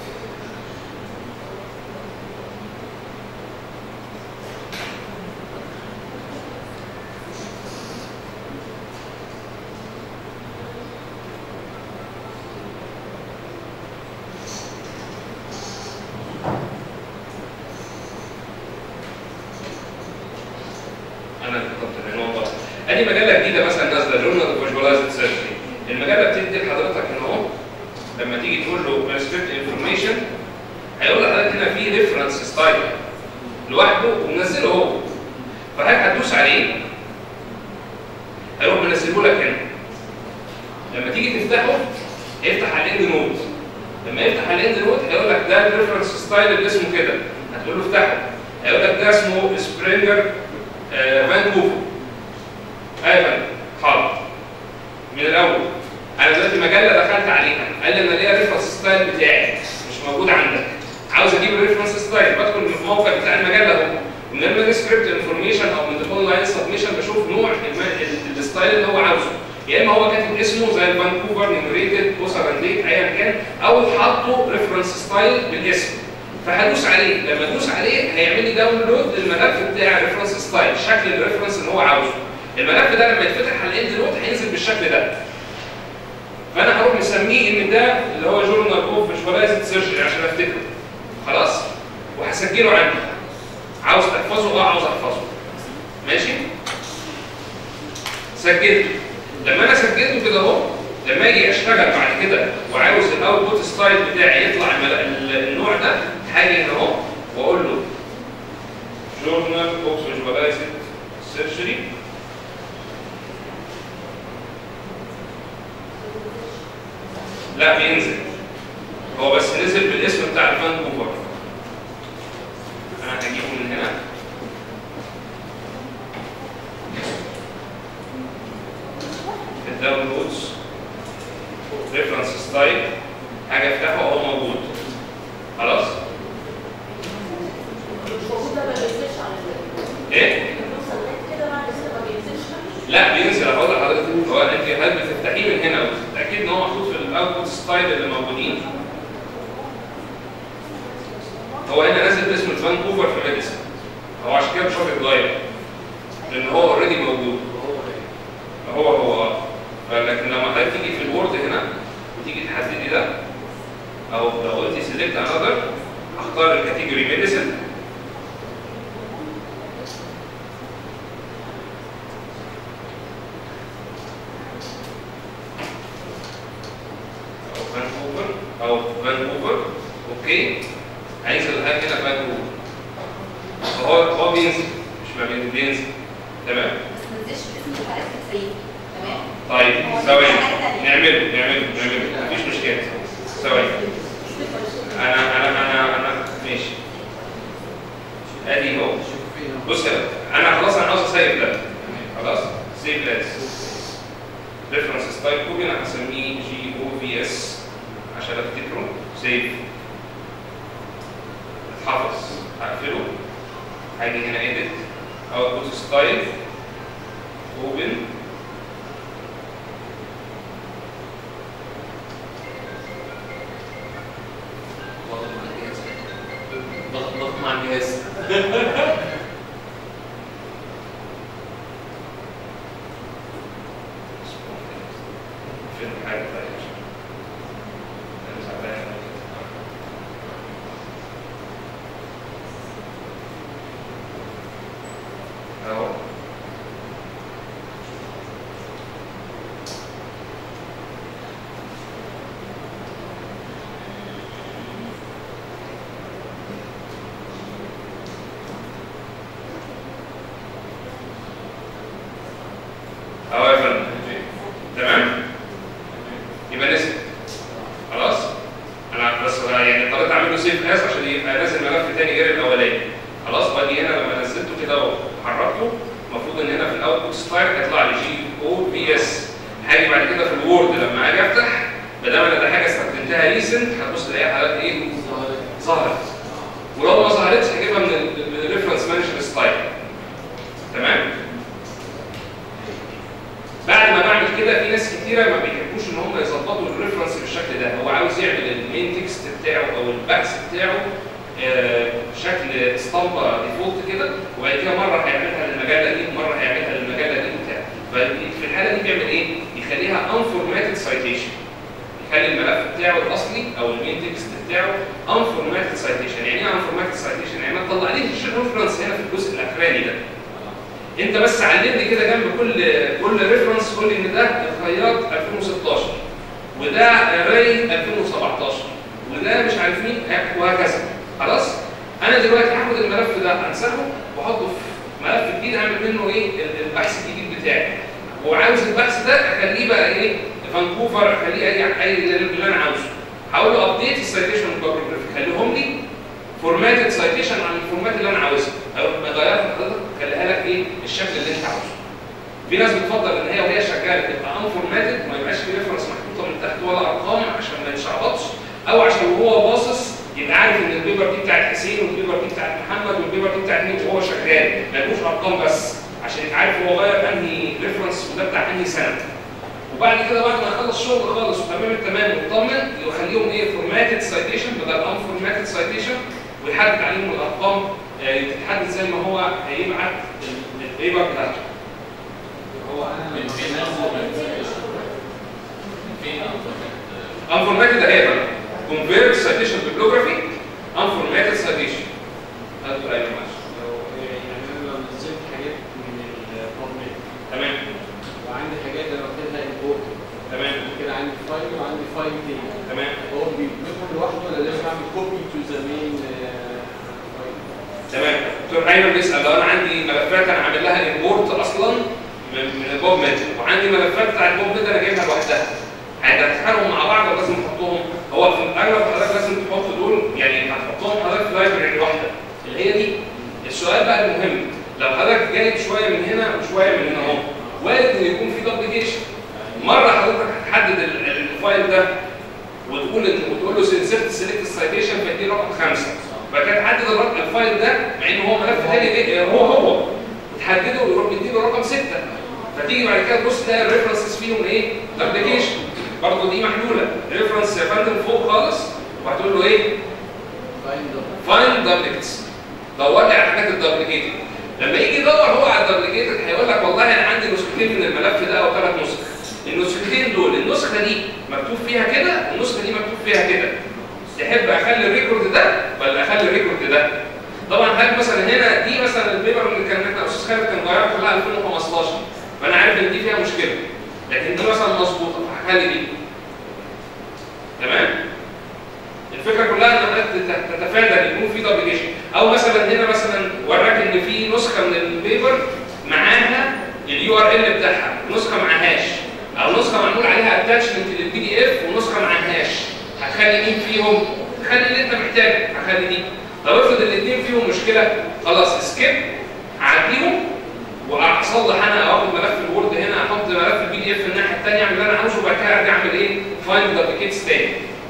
انا كتبت العنوان غلط ادي مجله جديده مثلا نازله جورنال اوف فيجواليزد سيرجري المجله بتدي لحضرتك هنا اهو لما تيجي تقول له مانسكريبت انفورميشن هيقول لحضرتك هنا في ريفرنس ستايل لوحده ومنزله هو فهل هتدوس عليه هيروح منزله لك هنا لما تيجي تفتحه هيفتح على الاند نوت لما يفتح على الاند نوت هيقول لك ده الريفرنس ستايل اللي اسمه كده هتقول له افتحه هيقول لك ده اسمه سبرينجر آه فانكوفر ايوه حاضر من الاول انا دلوقتي مجله دخلت عليها قال لي انا ليا ريفرنس ستايل بتاعي مش موجود عندك عاوز اجيب الريفرنس ستايل بدخل من الموقع بتاع المجله اهو من المانسكريبت انفورميشن او من الاونلاين سبمشن بشوف نوع الم- الستايل اللي هو عاوزه يا اما هو كاتب اسمه زي الفانكوفر نيمريتد بوسر اند ديت ايا كان او حاطه ريفرنس ستايل بالاسم فهدوس عليه لما ادوس عليه هيعمل لي داونلود للملف بتاع الريفرنس ستايل شكل الريفرنس اللي هو عاوزه الملف ده لما يتفتح على الاند نوت هينزل بالشكل ده فانا هروح مسميه ان ده اللي هو جورنال اوف فيجواليزد سيرجري عشان افتكره خلاص وهسجله عندي عاوز تحفظه اه عاوز احفظه ماشي سجلته لما انا سجلته كده اهو لما اجي اشتغل بعد كده وعاوز الاوتبوت ستايل بتاعي يطلع المل- ال- النوع ده هاجي هنا اهو واقول له جورنال اوف فيجواليزد سيرجري لا بينزل هو بس نزل بالاسم بتاع الفانكوفر انا هجيبه من هنا في الداونلودز ريفرنس ستايل حاجه افتحه وهو موجود خلاص مش موجود ده ما بينزلش على فكره ايه بنوصل لغاية كده بعد كده ما بينزلش لا بينزل هقول لحضرتك هو انت هل بتفتحيه من هنا وتتاكد ان هو محطوط في الاوتبوت ستايل اللي موجودين هو هنا نازل باسم الفانكوفر في ميديسن هو عشان كده مش راضي يتغير لان هو اوريدي موجود هو هو اه لكن لما حضرتك تيجي في الوورد هنا وتيجي تحددي ده او لو قلتي سيلكت انذر هختار الكاتيجوري ميديسن او فانكوفر او فانكوفر اوكي عايز الهاك هنا فانكوفر فهو هو بينزل مش ما بين- بينزل تمام بس ما تنساش اسم الحالات السيء تمام طيب هو ده ثواني حاجة تانية. نعمله نعمله نعمله مفيش مشكله ثواني انا انا انا انا ماشي ادي هو شوف فين بص يا انا خلاص انا عاوز اسيب ده خلاص سيف لاز ريفرنس ستايل كوبي انا هسميه جي او في اس عشان افتكره سيف اتحفظ هقفله هاجي هنا ايديت اوتبوت ستايل اوبن ضغط مع الجهاز ضغط ضغط مع الجهاز فين حاجه طيب أنا زعلان. اهو اهو يا فندم تمام يبقى نزل خلاص انا بس يعني اضطريت اعمل له سيف اس عشان يبقى نازل ملف تاني غير الاولاني خلاص واجي هنا لما نزلته كده وحركته المفروض ان هنا في الاوتبوت ستايل هيطلع لي جي او بي اس هاجي بعد كده في الوورد لما اجي افتح ما دام انا ده حاجه استخدمتها ريسنت هتبص تلاقيها حالات ايه ظهرت ولو ما ظهرتش هجيبها من ال من الريفرنس مانجمنت ستايل تمام بعد ما بعمل كده في ناس كتيره ما بيحبوش ان هم يظبطوا الريفرنس بالشكل ده هو عاوز يعمل المين تكست بتاعه او الباكس بتاعه آه، شكل اسطمبه ديفولت كده وبعد كده مره هيعملها للمجله دي ومره هيعملها للمجله دي وبتاع ففي الحاله دي بيعمل ايه؟ يخليها unformatted citation يخلي الملف بتاعه الاصلي او المين تكست بتاعه unformatted citation يعني ايه unformatted citation؟ يعني ما تطلعليش الريفرنس هنا في الجزء الاخراني ده انت بس علمني كده جنب كل كل ريفرنس قول لي ان ده الخياط 2016 وده راي 2017 وده مش عارف مين وهكذا خلاص انا دلوقتي هاخد الملف ده انسحه واحطه في ملف جديد اعمل منه ايه ال- البحث الجديد بتاعي وعاوز البحث ده اخليه بقى ايه فانكوفر اخليه اي اي اللي انا عاوزه هقول له ابديت السايتيشن والبابلوجرافي خليهم لي فورماتد سايتيشن عن الفورمات اللي انا عاوزها او غيرت حضرتك خليها لك ايه الشكل اللي انت عاوزه في ناس بتفضل ان هي وهي شغاله تبقى ان فورماتد ما يبقاش في ريفرنس محطوطه من تحت ولا ارقام عشان ما يتشعبطش او عشان وهو باصص يبقى عارف ان البيبر دي بتاعت حسين والبيبر دي بتاعت محمد والبيبر دي بتاعت مين وهو شغال ما يبقوش ارقام بس عشان يبقى عارف هو غير انهي ريفرنس وده بتاع انهي سنه وبعد كده بعد ما يخلص شغل خالص وتمام التمام ويطمن يخليهم ايه فورماتد سايتيشن بدل ان فورماتد سايتيشن ويحدد عليهم الارقام آه، تتحدد زي ما هو هيبعت ال- البيبر بتاعته هو انا من فين unformatted citation؟ من فين unformatted unformatted اهي بقى convert citation bibliography unformatted citation هاتوا ايوه ماشي لو يعني انا لو نزلت حاجات من البابمنت تمام وعندي حاجات انا واخدها امبورت تمام كده عندي فايل وعندي فايل تاني تمام هو بيبلغهم لوحده ولا لازم اعمل كوبي تو ذا مين فايل؟ تمام دكتور ايمن بيسال لو انا عندي ملفات انا عامل لها امبورت اصلا من من البوب ميد وعندي ملفات بتاع البوب ميد انا جايبها لوحدها هتدخلهم مع بعض ولا لازم تحطهم هو في الاغلب حضرتك لازم تحط دول يعني هتحطهم حضرتك في لايبرري واحده اللي هي دي السؤال بقى المهم لو حضرتك جايب شويه من هنا وشويه من هنا اهو وارد ان يكون في دوبليكيشن مره حضرتك هتحدد ال- ال- الفايل ده وتقول ان وتقول له سيلكت سيلكت السايتيشن فيدي رقم خمسه فكان تحدد الرقم الفايل ده مع ان هو ملف تاني ليه- هو هو تحدده ويروح مديله رقم سته فتيجي بعد كده تبص تلاقي الريفرنسز فيهم ايه؟ دوبليكيشن برضه دي محلوله ريفرنس يا فندم فوق خالص وهتقول له ايه؟ فايل ده فايند دوبليكيتس دور لي على الحاجات الدوبليكيتد لما يجي يدور هو على الدوبليكيتد هيقول لك والله انا عندي نسختين من الملف ده او ثلاث نسخ النسختين دول النسخه دي مكتوب فيها كده والنسخه دي مكتوب فيها كده تحب اخلي الريكورد ده ولا اخلي الريكورد ده طبعا هل مثلا هنا دي مثلا البيبر اللي كان احنا استاذ خالد كان غيرها كلها 2015 فانا عارف ان دي فيها مشكله لكن دي مثلا مظبوطه فهخلي دي تمام الفكره كلها ان حضرتك تت- تتفادى ان يكون في دوبليكيشن او مثلا هنا مثلا وراك ان في نسخه من البيبر معاها اليو ار ال بتاعها نسخه معهاش او نسخه معمول عليها اتاتشمنت للبي دي اف ونسخه معهاش هتخلي مين فيهم؟ خلي اللي انت محتاجه هخلي دي طب افرض الاثنين فيهم مشكله خلاص سكيب هعديهم واصلح انا او اخد ملف الوورد هنا احط ملف البي دي اف الناحيه الثانيه اعمل اللي انا عاوزه وبعد كده ارجع اعمل ايه؟ فايند دوبليكيتس تاني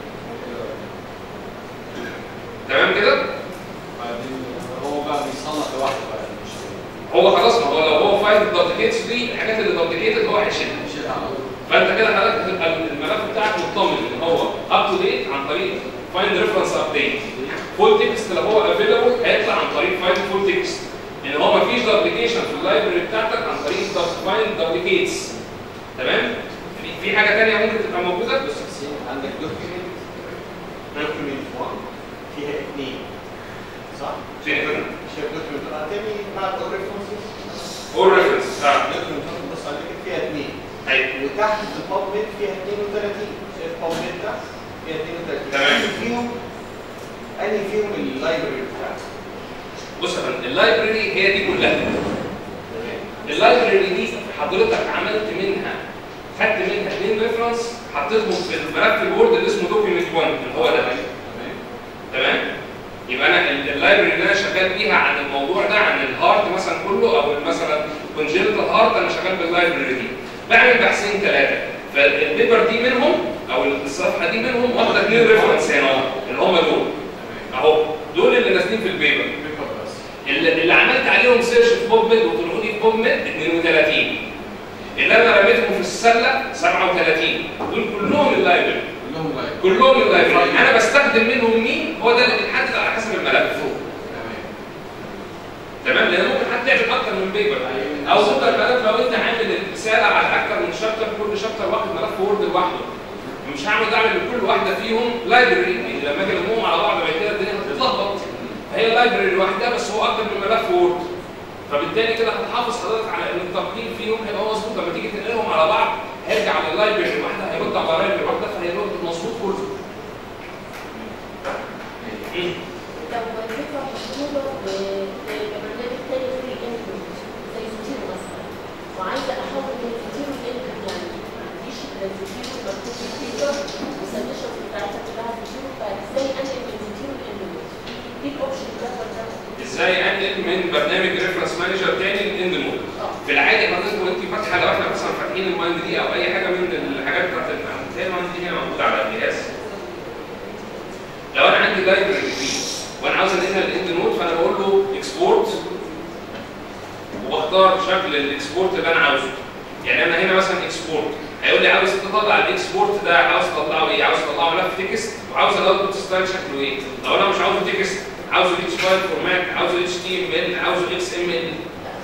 تمام كده؟ بعدين هو بقى بيصنف لوحده بقى المشكله هو خلاص ما هو لو هو فايل الدوبليكيتس دي الحاجات اللي دوبليكيتد هو هيشيلها مش هتعمل فانت كده حضرتك هتبقى الملف بتاعك مطمن ان هو اب تو ديت عن طريق فايند ريفرنس ابديت فول تكست لو هو افيلابل هيطلع عن طريق فايند فول تكست ان هو مفيش دوبليكيشن في اللايبرري بتاعتك عن طريق فايند دوبليكيتس تمام في في حاجه ثانيه ممكن تبقى موجوده بص يا حسين عندك دوكيمنت دوكيمنت 1 فيها اثنين صح؟ فين كده شايف دوكيمنت اه تاني بعد الريفرنسز اول ريفرنس اه دوكيمنت 1 بص على كده فيها اثنين ايوه وتحت البابمنت فيها 32 شايف البابمنت ده فيها 32 تمام. أنهي فيهم انهي فيهم اللايبرري بتاعك بص يا فندم اللايبرري هي دي كلها تمام اللايبرري دي حضرتك عملت منها خدت منها اثنين ريفرنس حطيتهم في الملف الوورد اللي اسمه دوكيمنت 1 اللي هو ده تمام تمام يبقى انا ال- اللايبرري اللي انا شغال بيها عن الموضوع ده عن الهارت مثلا كله او مثلا كونجنتال هارت انا شغال باللايبرري دي بعمل بحثين ثلاثه فالبيبر دي منهم او الصفحه دي منهم واخده اثنين ريفرنس هنا اهو اللي هم دول اهو دول اللي نازلين في البيبر بيبر بس اللي, اللي عملت عليهم سيرش في بوب ميد وطلعوا لي في بوب ميد 32 اللي انا رميتهم في السله 37 دول كلهم اللايبرري كلهم لايبرري كلهم اللايبرري انا بستخدم منهم مين هو ده اللي بيتحدد على حسب الملف تمام تمام لان ممكن حد يعمل اكتر من بيبر او ممكن الملف لو انت عامل الرساله على اكتر من شابتر كل شابتر واخد ملف وورد لوحده مش هعمل اعمل لكل واحده فيهم لايبرري لما اجي الامهم على بعض بعد كده الدنيا هتتلخبط فهي لايبرري لوحدها بس هو اكتر من ملف وورد فبالتالي كده هتحافظ حضرتك على ان التقييم فيهم هيبقى مظبوط لما تيجي تنقلهم على بعض هيرجع لللايبرري الواحده هيرد على اللايبرري الواحده فهيرد مظبوط كله مم. لو الفكره مش فاتحين المايند دي او اي حاجه من الحاجات بتاعت هي المايند دي هي موجوده على الجهاز لو انا عندي لايبرري فيه وانا عاوز انقلها للاند نوت فانا بقول له اكسبورت وبختار شكل الاكسبورت اللي انا عاوزه يعني انا هنا مثلا اكسبورت هيقول لي عاوز تطلع الاكسبورت ده عاوز تطلعه ايه عاوز تطلعه ملف تكست وعاوز الاوتبوت ستايل شكله ايه لو انا مش عاوزه تكست عاوزه اتش فايل فورمات عاوزه اتش تي ام ال عاوزه اكس ام ال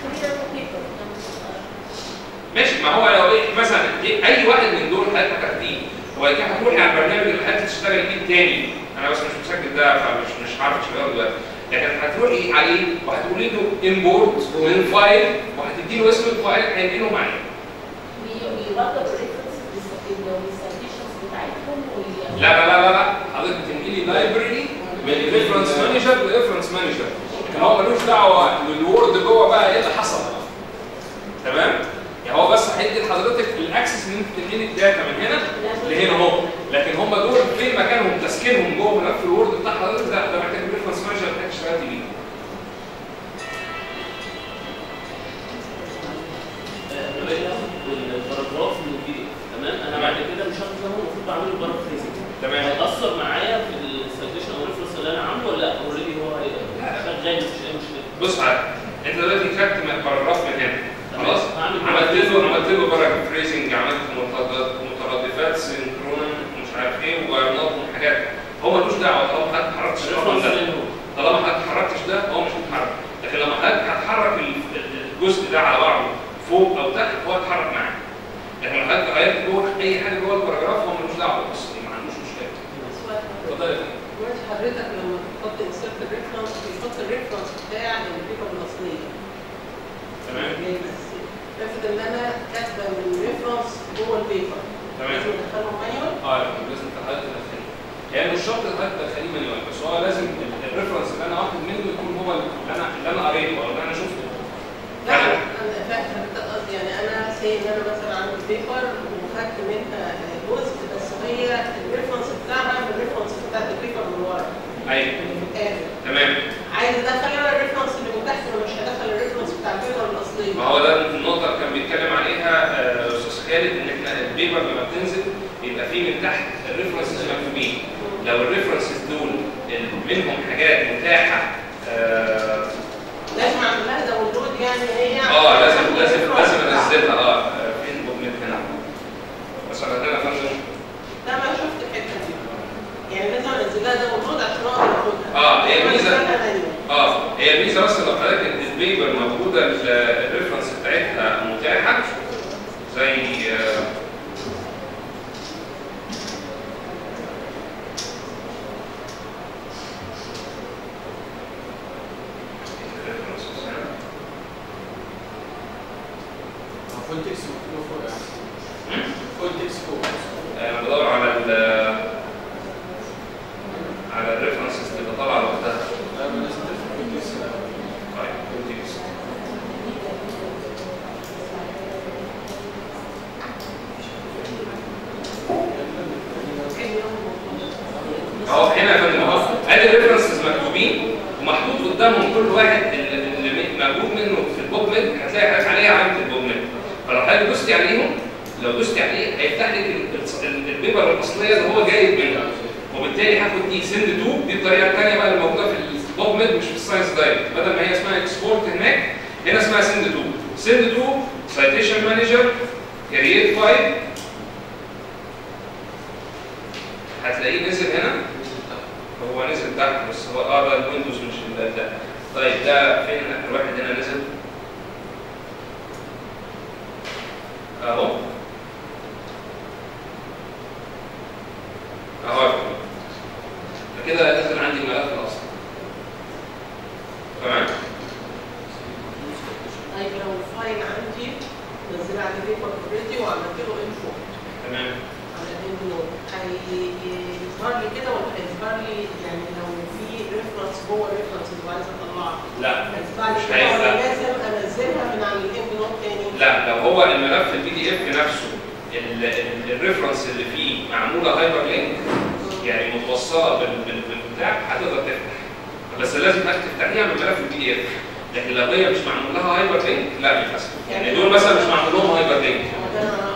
ماشي ما هو لو ايه مثلا إيه اي واحد من دول حضرتك هتاخديه هو كده هتروحي على البرنامج اللي حضرتك تشتغل بيه تاني انا بس مش مسجل ده فمش مش عارف اشتغله دلوقتي لكن هتروحي عليه وهتقولي له امبورت من فايل وهتدي له اسم الفايل هينقله معايا ويوضب الريفرنسز والسيتيشنز بتاعتهم وي- لا لا لا لا لا حضرتك بتنقلي لايبرري من ريفرنس مانجر لريفرنس مانجر لكن هو ملوش دعوه بالوورد جوه بقى ايه اللي حصل تمام يعني هو بس هيدي لحضرتك الاكسس ان انت تنقلي الداتا من هنا لهنا اهو لكن هم دول فين مكانهم تسكينهم جوه ملف الوورد بتاع حضرتك ده ده محتاج ريفرنس مانجر محتاج تشتغلي بيه والباراجراف من البي دي اف تمام انا بعد كده مش هاخد منهم المفروض بعمله بارافريزنج تمام هيأثر معايا في السيتيشن او الريفرنس اللي انا عامله ولا لا اوريدي هو هيبقى شغال مفيش اي مشكله بص على انت دلوقتي خدت باراجراف من هنا خلاص هعمل عملت له عملت له باراجرافريزنج عملت مترادفات مترادفات سينكرون مش عارف ايه ونظم حاجات هو ملوش دعوه طالما حضرتك ما حركتش الرقم الريفرنس ده اللي هو طالما حضرتك ما حركتش ده هو مش هيتحرك لكن لما حضرتك هتحرك ال- الجزء ده على بعضه فوق او تحت هو هيتحرك معاك لكن لما حضرتك غيرت جوه اي حاجه جوه الباراجراف هو ملوش دعوه بس ما عندوش مشكله اتفضل يا فندم. دلوقتي حضرتك لما تحط انسيرت الريفرنس بيحط الريفرنس بتاع البيبر الاصليه تمام يعني بس افرض ان انا كاتبه من ريفرنس جوه البيبر تمام لازم ادخلهم مانيوال اه يبقى لازم حضرتك تدخليه يعني مش شرط حضرتك تدخليه مانيوال بس هو لازم ال- الريفرنس اللي انا واخد منه يكون هو اللي انا اللي انا قريته او اللي انا شفته لا انا فاهم حضرتك قصدي يعني انا سي ان انا مثلا عندي بيبر وخدت منها جزء بس هي الريفرنس بتاعها بالريفرنس بتاعت البيبر من ورا ايوه اللي في الاخر تمام عايز ادخل انا الريفرنس اللي من تحت ولا مش هدخل الريفرنس بتاع البيبر الاصليه ما هو ده النقطة اللي كان بيتكلم عليها آه، أستاذ خالد إن إحنا البيبر لما بتنزل بيبقى فيه من تحت الريفرنسز مكتوبين. لو الريفرنسز دول ال- منهم حاجات متاحة آه، لازم اعمل لها داونلود يعني هي اه لازم لازم الريفرنس لازم بتاعها. انزلها اه آه، فين بوكلت هنا بس انا هنا يا فندم لا ما شفت الحته دي يعني لازم انزل لها داونلود عشان اقدر اخدها اه هي أنا الميزه بستنى مانيوال. اه هي الميزه بس لو حضرتك البيبر موجوده ال- الريفرنس بتاعتها متاحه زي آه، الريفرنسز هنا. فول تكست مكتوب فوق يعني فول تكست فوق انا بدور على ال على الريفرنسز اللي طالعه لوحدها لازم تفهم فول تكست طيب كونتكست اهو هنا يا فندم اهو ادي الريفرنسز مكتوبين ومحطوط قدامهم كل واحد اللي اللي موجود منه في البوك ميد هتلاقي حضرتك عليه علامه البوك ميد فلو حضرتك دوستي عليهم لو دوستي عليه هيفتح لك ال- ال- البيبر الاصليه اللي هو جايب منها وبالتالي هاخد دي سند تو دي الطريقه الثانيه بقى اللي موجوده في البوك ميد مش في الساينس دايركت بدل ما هي اسمها اكسبورت هناك هنا اسمها سند تو سند تو سايتيشن مانجر كرييت فايل هتلاقيه نزل هنا هو نزل تحت بس هو اه ده الويندوز مش ده, ده طيب ده فين الواحد هنا نزل اهو اهو يا فندم. فكده نزل عندي الملف الاصلي تمام طيب لو الفايل عندي نزل عليه بيبر اوريدي وعملت له انفو تمام على انه هيظهر لي كده ولا هيظهر لي يعني لو في ريفرنس جوه الريفرنس اللي عايز اطلعه لا هيطلع مش لي كده ولا هيطلع. لازم انزلها من على الانفو نوت تاني لا لو هو الملف البي دي اف نفسه ال- ال- الريفرنس اللي فيه معموله هايبر لينك يعني متوصله بال- بال- بالبتاع هتقدر تفتح بس لازم انك تفتحيها من ملف البي دي اف لكن لو هي مش معمول لها هايبر لينك لا للاسف يعني دول مثلا مش معمول لهم هايبر لينك هو ده انا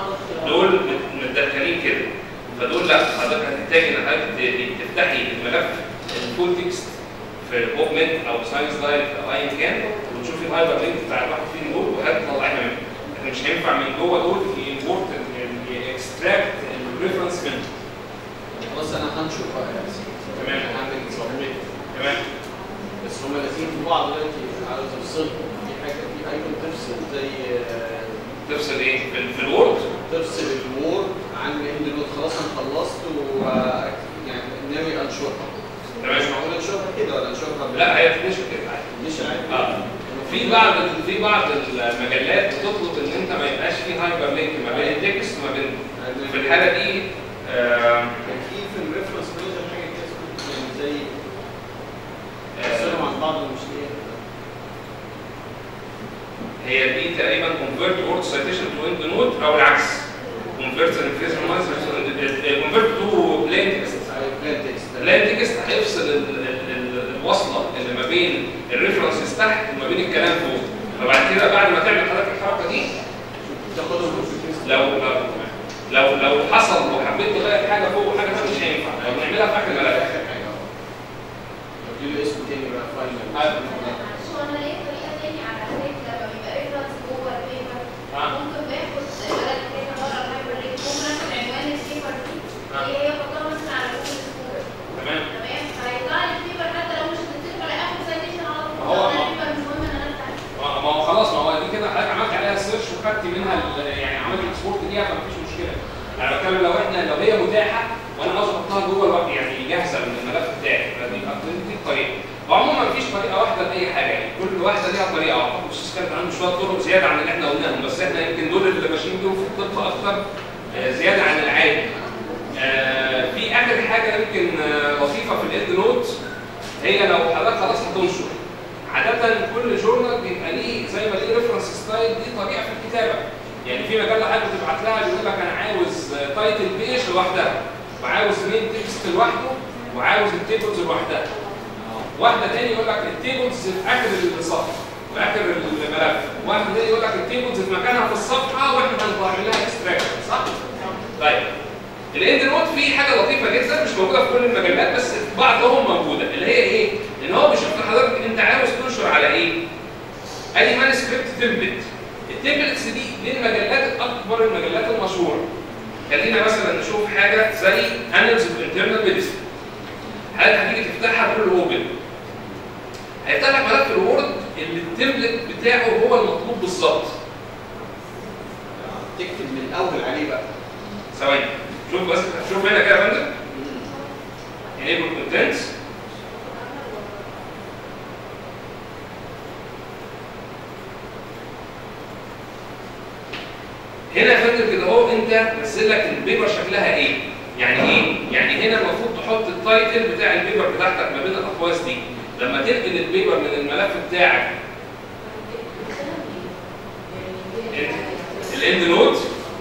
فدول لا حضرتك هتحتاج ان حضرتك تفتحي الملف الفول تكست في اوبمنت او ساينس دايركت او ايا كان وتشوفي الهايبر لينك بتاع الواحد فيهم دول وهتطلعيها منه لكن مش هينفع من جوه دول يمبورت اكستراكت الريفرنس منه خلاص انا هنشر بقى يعني تمام. هعمل سبميت تمام بس هم لازم في بعض دلوقتي عاوز افصلهم في حاجه في ايكون تفصل زي آه، تفصل ايه في, في الوورد تفصل الوورد عن الاند نوت خلاص انا خلصت و يعني ناوي انشرها تمام. مش معقول انشرها كده ولا انشرها بال- لا هي بتنشر كده عادي مش عادي اه في بعض في بعض المجلات بتطلب ان انت ما يبقاش في هايبر لينك ما بين التكست وما بين في الحاله دي آه كان في في الريفرنس بروزر حاجه كده اسمها يعني زي آه، تفصلهم عن بعض مش ايه هي دي تقريبا convert word citation to end note او العكس convert an increase convert to plain text بلان تكست plain text هيفصل ال- ال- ال- الوصله اللي ما بين الريفرنسز تحت وما بين الكلام فوق فبعد كده بعد ما تعمل حضرتك الحركه دي تاخدهم في لو لو لو لو حصل وحبيت تغير حاجه فوق وحاجه تحت مش هينفع بنعملها في اخر الملف اخر حاجه اه لو له اسم تاني بقى فاينل معلش هو انا لقيت طريقه تاني على فكره لما بيبقى ريفرنس جوه البيبر آه. ممكن باخد بدل الكلمه بره الهايبر لينك ممكن اخد عنوان البيبر دي آه. هي هي احطها مثلا على جوجل سكول تمام تمام فهيطلع لي البيبر حتى لو مش هتنزل ولا اخد سايتيشن على طول هو- أنا البيبر المهم ان انا افتح ما ما هو خلاص ما هو دي كده حضرتك عملت عليها سيرش وخدت منها ال- يعني عملت اكسبورت ليها فمفيش مشكله انا بتكلم لو احنا لو هي متاحه وانا عاوز احطها جوه الوقت يعني جاهزه من الملف بتاعي فدي دي دي الطريقه وعموما مفيش طريقه واحده لاي حاجه يعني كل واحده ليها طريقه اعتقد الاستاذ كانت عنده شويه طرق زياده عن اللي احنا قلناهم بس احنا يمكن دول اللي ماشيين بيهم في الطب اكتر آه، زياده عن العادي آه، في اخر حاجه يمكن آه، لطيفه في الاند نوت هي لو حضرتك خلاص هتنشر عادة كل جورنال بيبقى ليه زي ما ليه ريفرنس ستايل دي طريقة في الكتابة. يعني في مجلة حاجة بتبعت لها بيقول لك أنا عاوز تايتل بيج لوحدها وعاوز مين تكست لوحده وعاوز التيبلز لوحدها. واحدة تاني يقول لك التيبلز في آخر الصفحة في آخر الملف. واحدة تاني يقول لك التيبلز في مكانها في الصفحة واحنا هنعمل لها اكستراكت صح؟ طيب الاند نوت فيه حاجه لطيفه جدا مش موجوده في كل المجلات بس في بعضهم موجوده اللي هي ايه؟ ان هو بيشوف لحضرتك انت عاوز تنشر على ايه؟ ادي مانسكريبت تمبلت التمبلتس دي من المجلات اكبر المجلات المشهوره خلينا مثلا نشوف حاجه زي انالز اوف انترنال ميديسن حضرتك هتيجي تفتحها تقول اوبن هيفتح لك ملف الوورد اللي التمبلت بتاعه هو المطلوب بالظبط تكتب من الاول عليه بقى ثواني شوف بس شوف هنا كده يا فندم enable contents هنا يا فندم كده اهو انت نزل لك البيبر شكلها ايه؟ يعني ايه؟ يعني هنا المفروض تحط التايتل بتاع البيبر بتاعتك ما بين الاقواس دي لما تنقل البيبر من الملف بتاعك الاند نوت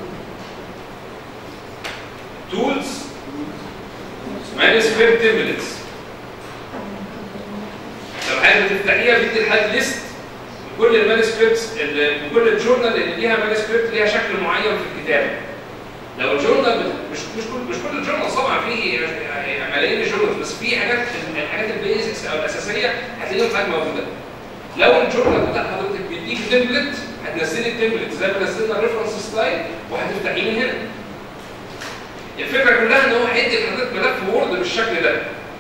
تولز مانسكريبت تمبلتس لو حابب تفتحيها بيدي لحد ليست كل المانسكريبتس كل الجورنال اللي ليها مانسكريبت ليها شكل معين في الكتابه لو الجورنال بت- مش مش كل مش كل الجورنال طبعا في ملايين الجورنال بس في حاجات الحاجات البيزكس او الاساسيه هتلاقيهم حاجه موجوده لو الجورنال بتاع حضرتك بيديك تمبلت هتنزلي التمبلت زي ما نزلنا الريفرنس ستايل وهتفتحيه من هنا الفكره كلها ان هو هيدي لحضرتك ملف وورد بالشكل ده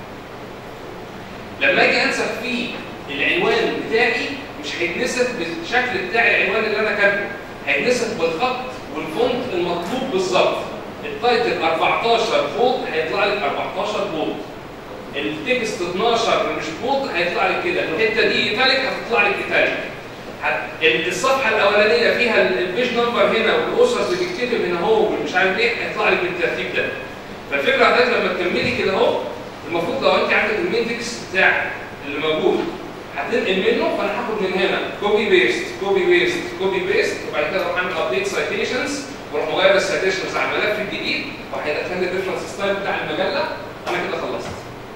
لما اجي انسخ فيه العنوان بتاعي مش هيتنسخ بالشكل بتاع العنوان اللي انا كاتبه هيتنسخ بالخط والفونت المطلوب بالظبط التايتل 14 بولد هيطلع لك 14 بولد التكست 12 مش بولد هيطلع لك كده الحته دي ايتاليك هتطلع لك ايتاليك هت- الصفحه الاولانيه فيها البيج نمبر هنا والاسس اللي بيتكتب هنا اهو ومش عارف ايه هيطلع لك بالترتيب ده فالفكره حضرتك لما تكملي كده اهو المفروض لو انت عندك المين تكست بتاعك اللي موجود هتنقل منه فانا هاخد من هنا كوبي بيست كوبي بيست كوبي بيست وبعد كده اروح اعمل ابديت سايتيشنز واروح مغير السايتيشنز على الملف الجديد وهيدخل لي الريفرنس ستايل بتاع المجله انا كده خلصت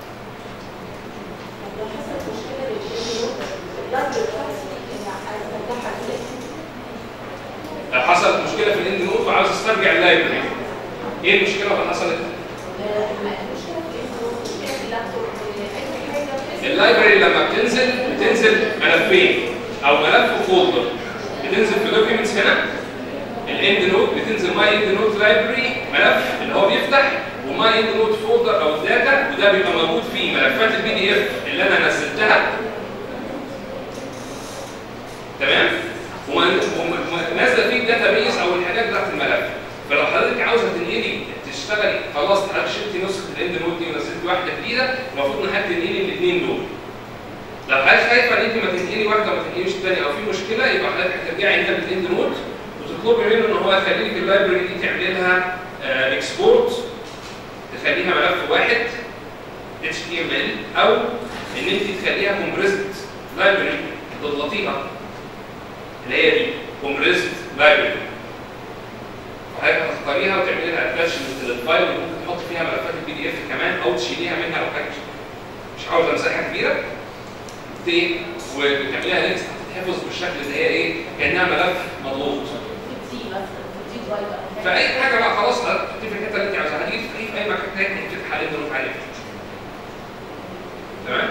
لو حصلت مشكله للجيم اللفظ الخاص اللي هستفتحها ازاي؟ لو حصلت مشكله في الاند نوت وعاوز استرجع اللايبرري ايه المشكله اللي حصلت؟ اللايبرري لما بتنزل بتنزل ملفين او ملف فولدر بتنزل في دوكيومنتس هنا الاند نوت بتنزل ماي اند نوت لايبرري ملف اللي هو بيفتح وماي اند نوت فولدر او الداتا وده بيبقى موجود فيه ملفات البي دي اف اللي انا نزلتها تمام ونازله فيه الداتا بيز او الحاجات بتاعت الملف فلو حضرتك عاوزه تنقلي تشتغلي خلاص حضرتك شلتي نسخه الاند نوت دي ونزلتي واحده جديده المفروض ان حضرتك تنقلي الاثنين دول لو حضرتك خايفه ان انت ما تنقلي واحده وما تنقليش الثانيه او في مشكله يبقى حضرتك هترجعي هنا بالاند نوت وتطلبي منه ان هو يخلي لك اللايبرري دي تعمل لها اكسبورت تخليها ملف واحد HTML او ان انت تخليها كومبريزد لايبرري تضغطيها اللي هي دي كومبريزد لايبرري وحضرتك هتختاريها وتعملي لها اتاتشمنت للفايل وممكن تحط فيها ملفات البي دي اف كمان او تشيليها منها لو حاجه مش عاوزه مساحه كبيره ت- وتعمليها لينكس تتحفظ بالشكل اللي هي ايه كانها ملف مضغوط دي مثلا دي درايفر فاي حاجه بقى خلاص هتحطي في الحته اللي انت عاوزاها هتيجي تفتحي في اي مكان تاني تفتح عليه ظروف عليه تمام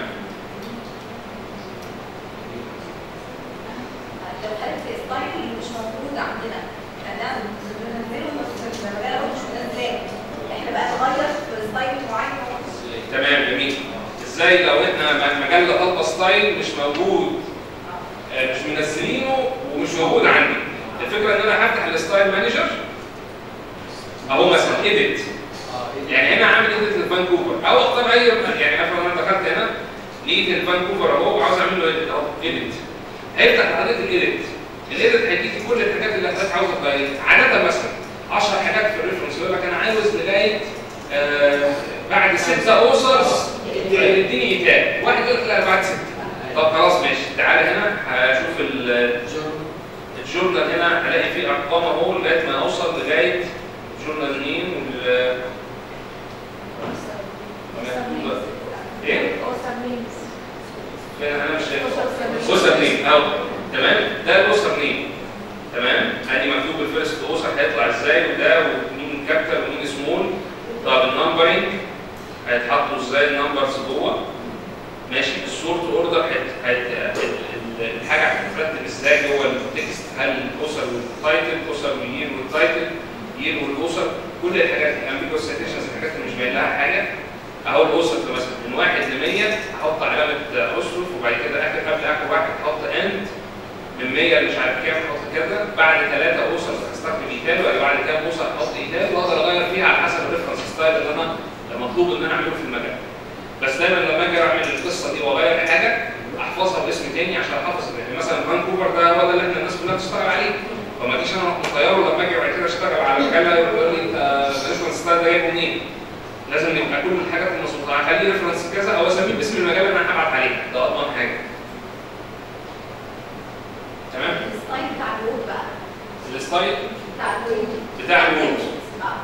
لو حضرتك ستايل مش موجود عندنا احنا بننزله بس المجال مش منزلاه احنا بقى نغير في ستايل معين تمام جميل ازاي لو احنا مجله طالبه ستايل مش موجود آه، مش منزلينه ومش موجود عندي الفكره ان انا هفتح الستايل مانجر اهو مثلا ايديت يعني هنا عامل ايديت لفانكوفر او اختار اي يعني افرض انا دخلت هنا لقيت الفانكوفر اهو وعاوز اعمل له ايديت اهو ايديت هيفتح حضرتك الايديت الايديت هيديك كل الحاجات اللي حضرتك عاوزه تغيرها عاده مثلا 10 حاجات في الريفرنس يقول لك انا عاوز لغايه آه بعد ستة اوسرز يديني ايتاب واحد يقول لك لا بعد ستة طب خلاص ماشي تعالى هنا هشوف ال- الجورنال هنا هلاقي فيه ارقام اهو لغايه ما اوصل لغايه جورنال مين وال ايه؟ فين انا مش شايف اسر نيم اهو تمام ده الاسر نيم تمام ادي مكتوب الفيرست اسر هيطلع ازاي وده ومين كابيتال ومين سمول طب النمبرنج هيتحطوا ازاي النمبرز جوه ماشي السورت اوردر هت- هت- ال- الحاجه هتترتب ازاي جوه التكست هل الاسر والتايتل اسر والير والتايتل ير والاسر كل الحاجات الامبيجوس سيتيشنز الحاجات اللي مش باين لها حاجه اهو الاسر مثلا من 1 ل 100 هحط علامه اسرف وبعد كده اخر قبل اخر واحد هحط اند من 100 مش عارف كام هحط كذا بعد ثلاثه اسر هستخدم ايتال ولا بعد كام اسر هحط ايتال واقدر اغير فيها على حسب الريفرنس ستايل اللي انا مطلوب ان انا اعمله في المجال بس دايما لما اجي اعمل القصه دي واغير حاجه احفظها باسم تاني عشان احفظ يعني مثلا فانكوفر ده هو ده اللي احنا الناس كلها بتشتغل عليه فما اجيش انا اروح مطيره لما اجي بعد كده اشتغل على مجله يقول لي انت الريفرنس ستايل ده جايبه منين؟ لازم يبقى كل الحاجات المظبوطه هخليه ريفرنس كذا او اسميه باسم المجال اللي انا هبعت عليه ده اضمن حاجه تمام الستايل بتاع الوورد بقى الستايل بتاع الوورد بتاع الوورد اه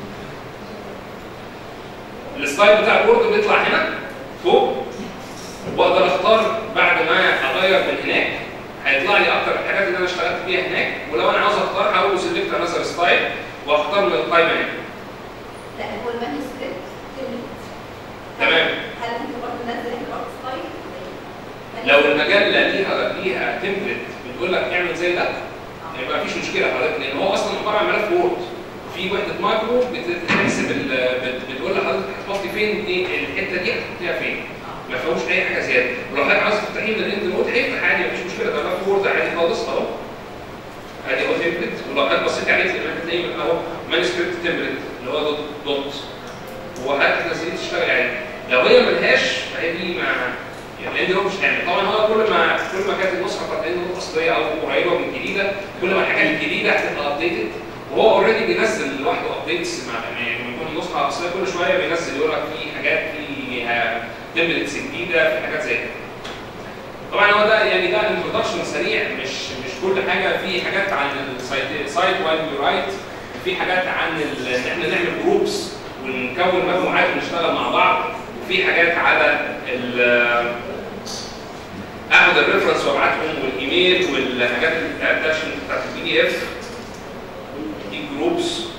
الستايل بتاع الوورد بيطلع هنا فوق واقدر اختار بعد ما اغير من هناك هيطلع لي اكتر الحاجات اللي انا اشتغلت فيها هناك ولو انا عاوز اختار هقول سيلكت انذر ستايل واختار من القائمه هنا لا هو المانuscript كلمة تمام هل انت برضه منزل انت برضه ستايل؟ لو المجله ليها ليها تمبلت بتقول لك اعمل زي ده يبقى مفيش مشكله حضرتك لان هو اصلا عباره عن ملف وورد في وحده مايكرو بتحسب ال- بت- بتقول لحضرتك هتحطي فين ايه الحته دي هتحطيها فين ما فيهوش اي حاجه زياده ولو حضرتك عاوز تفتحيه من الاند نوت هيفتح عادي مفيش مشكله ده ملف وورد عادي خالص اهو ادي اهو تمبلت ولو حضرتك بصيت عليه تلاقي هتلاقيه اهو مانسكريبت تمبلت اللي هو دوت دوت وحضرتك تنزليه تشتغل عليه لو هي ملهاش فهي دي ما يعني الاند نوت مش هتعمل طبعا هو كل ما كل ما كانت النسخه بتاعت الاند نوت اصليه او قريبه من الجديده كل ما الحاجات الجديده هتبقى ابديتد وهو اوريدي بينزل لوحده ابديتس مع يعني لما يكون النسخه اصليه كل شويه بينزل يقول لك في حاجات في تمبلتس جديده في حاجات زي كده طبعا هو ده يعني ده انتروداكشن سريع مش مش كل حاجه في حاجات عن السايت سايت وايل يو رايت في حاجات عن ال- ان احنا نعمل جروبس ونكون مجموعات ونشتغل مع بعض وفي حاجات على ال- اخد الريفرنس وابعتهم والايميل والحاجات الاتاشمنت بتاعت البي دي اف دي جروبس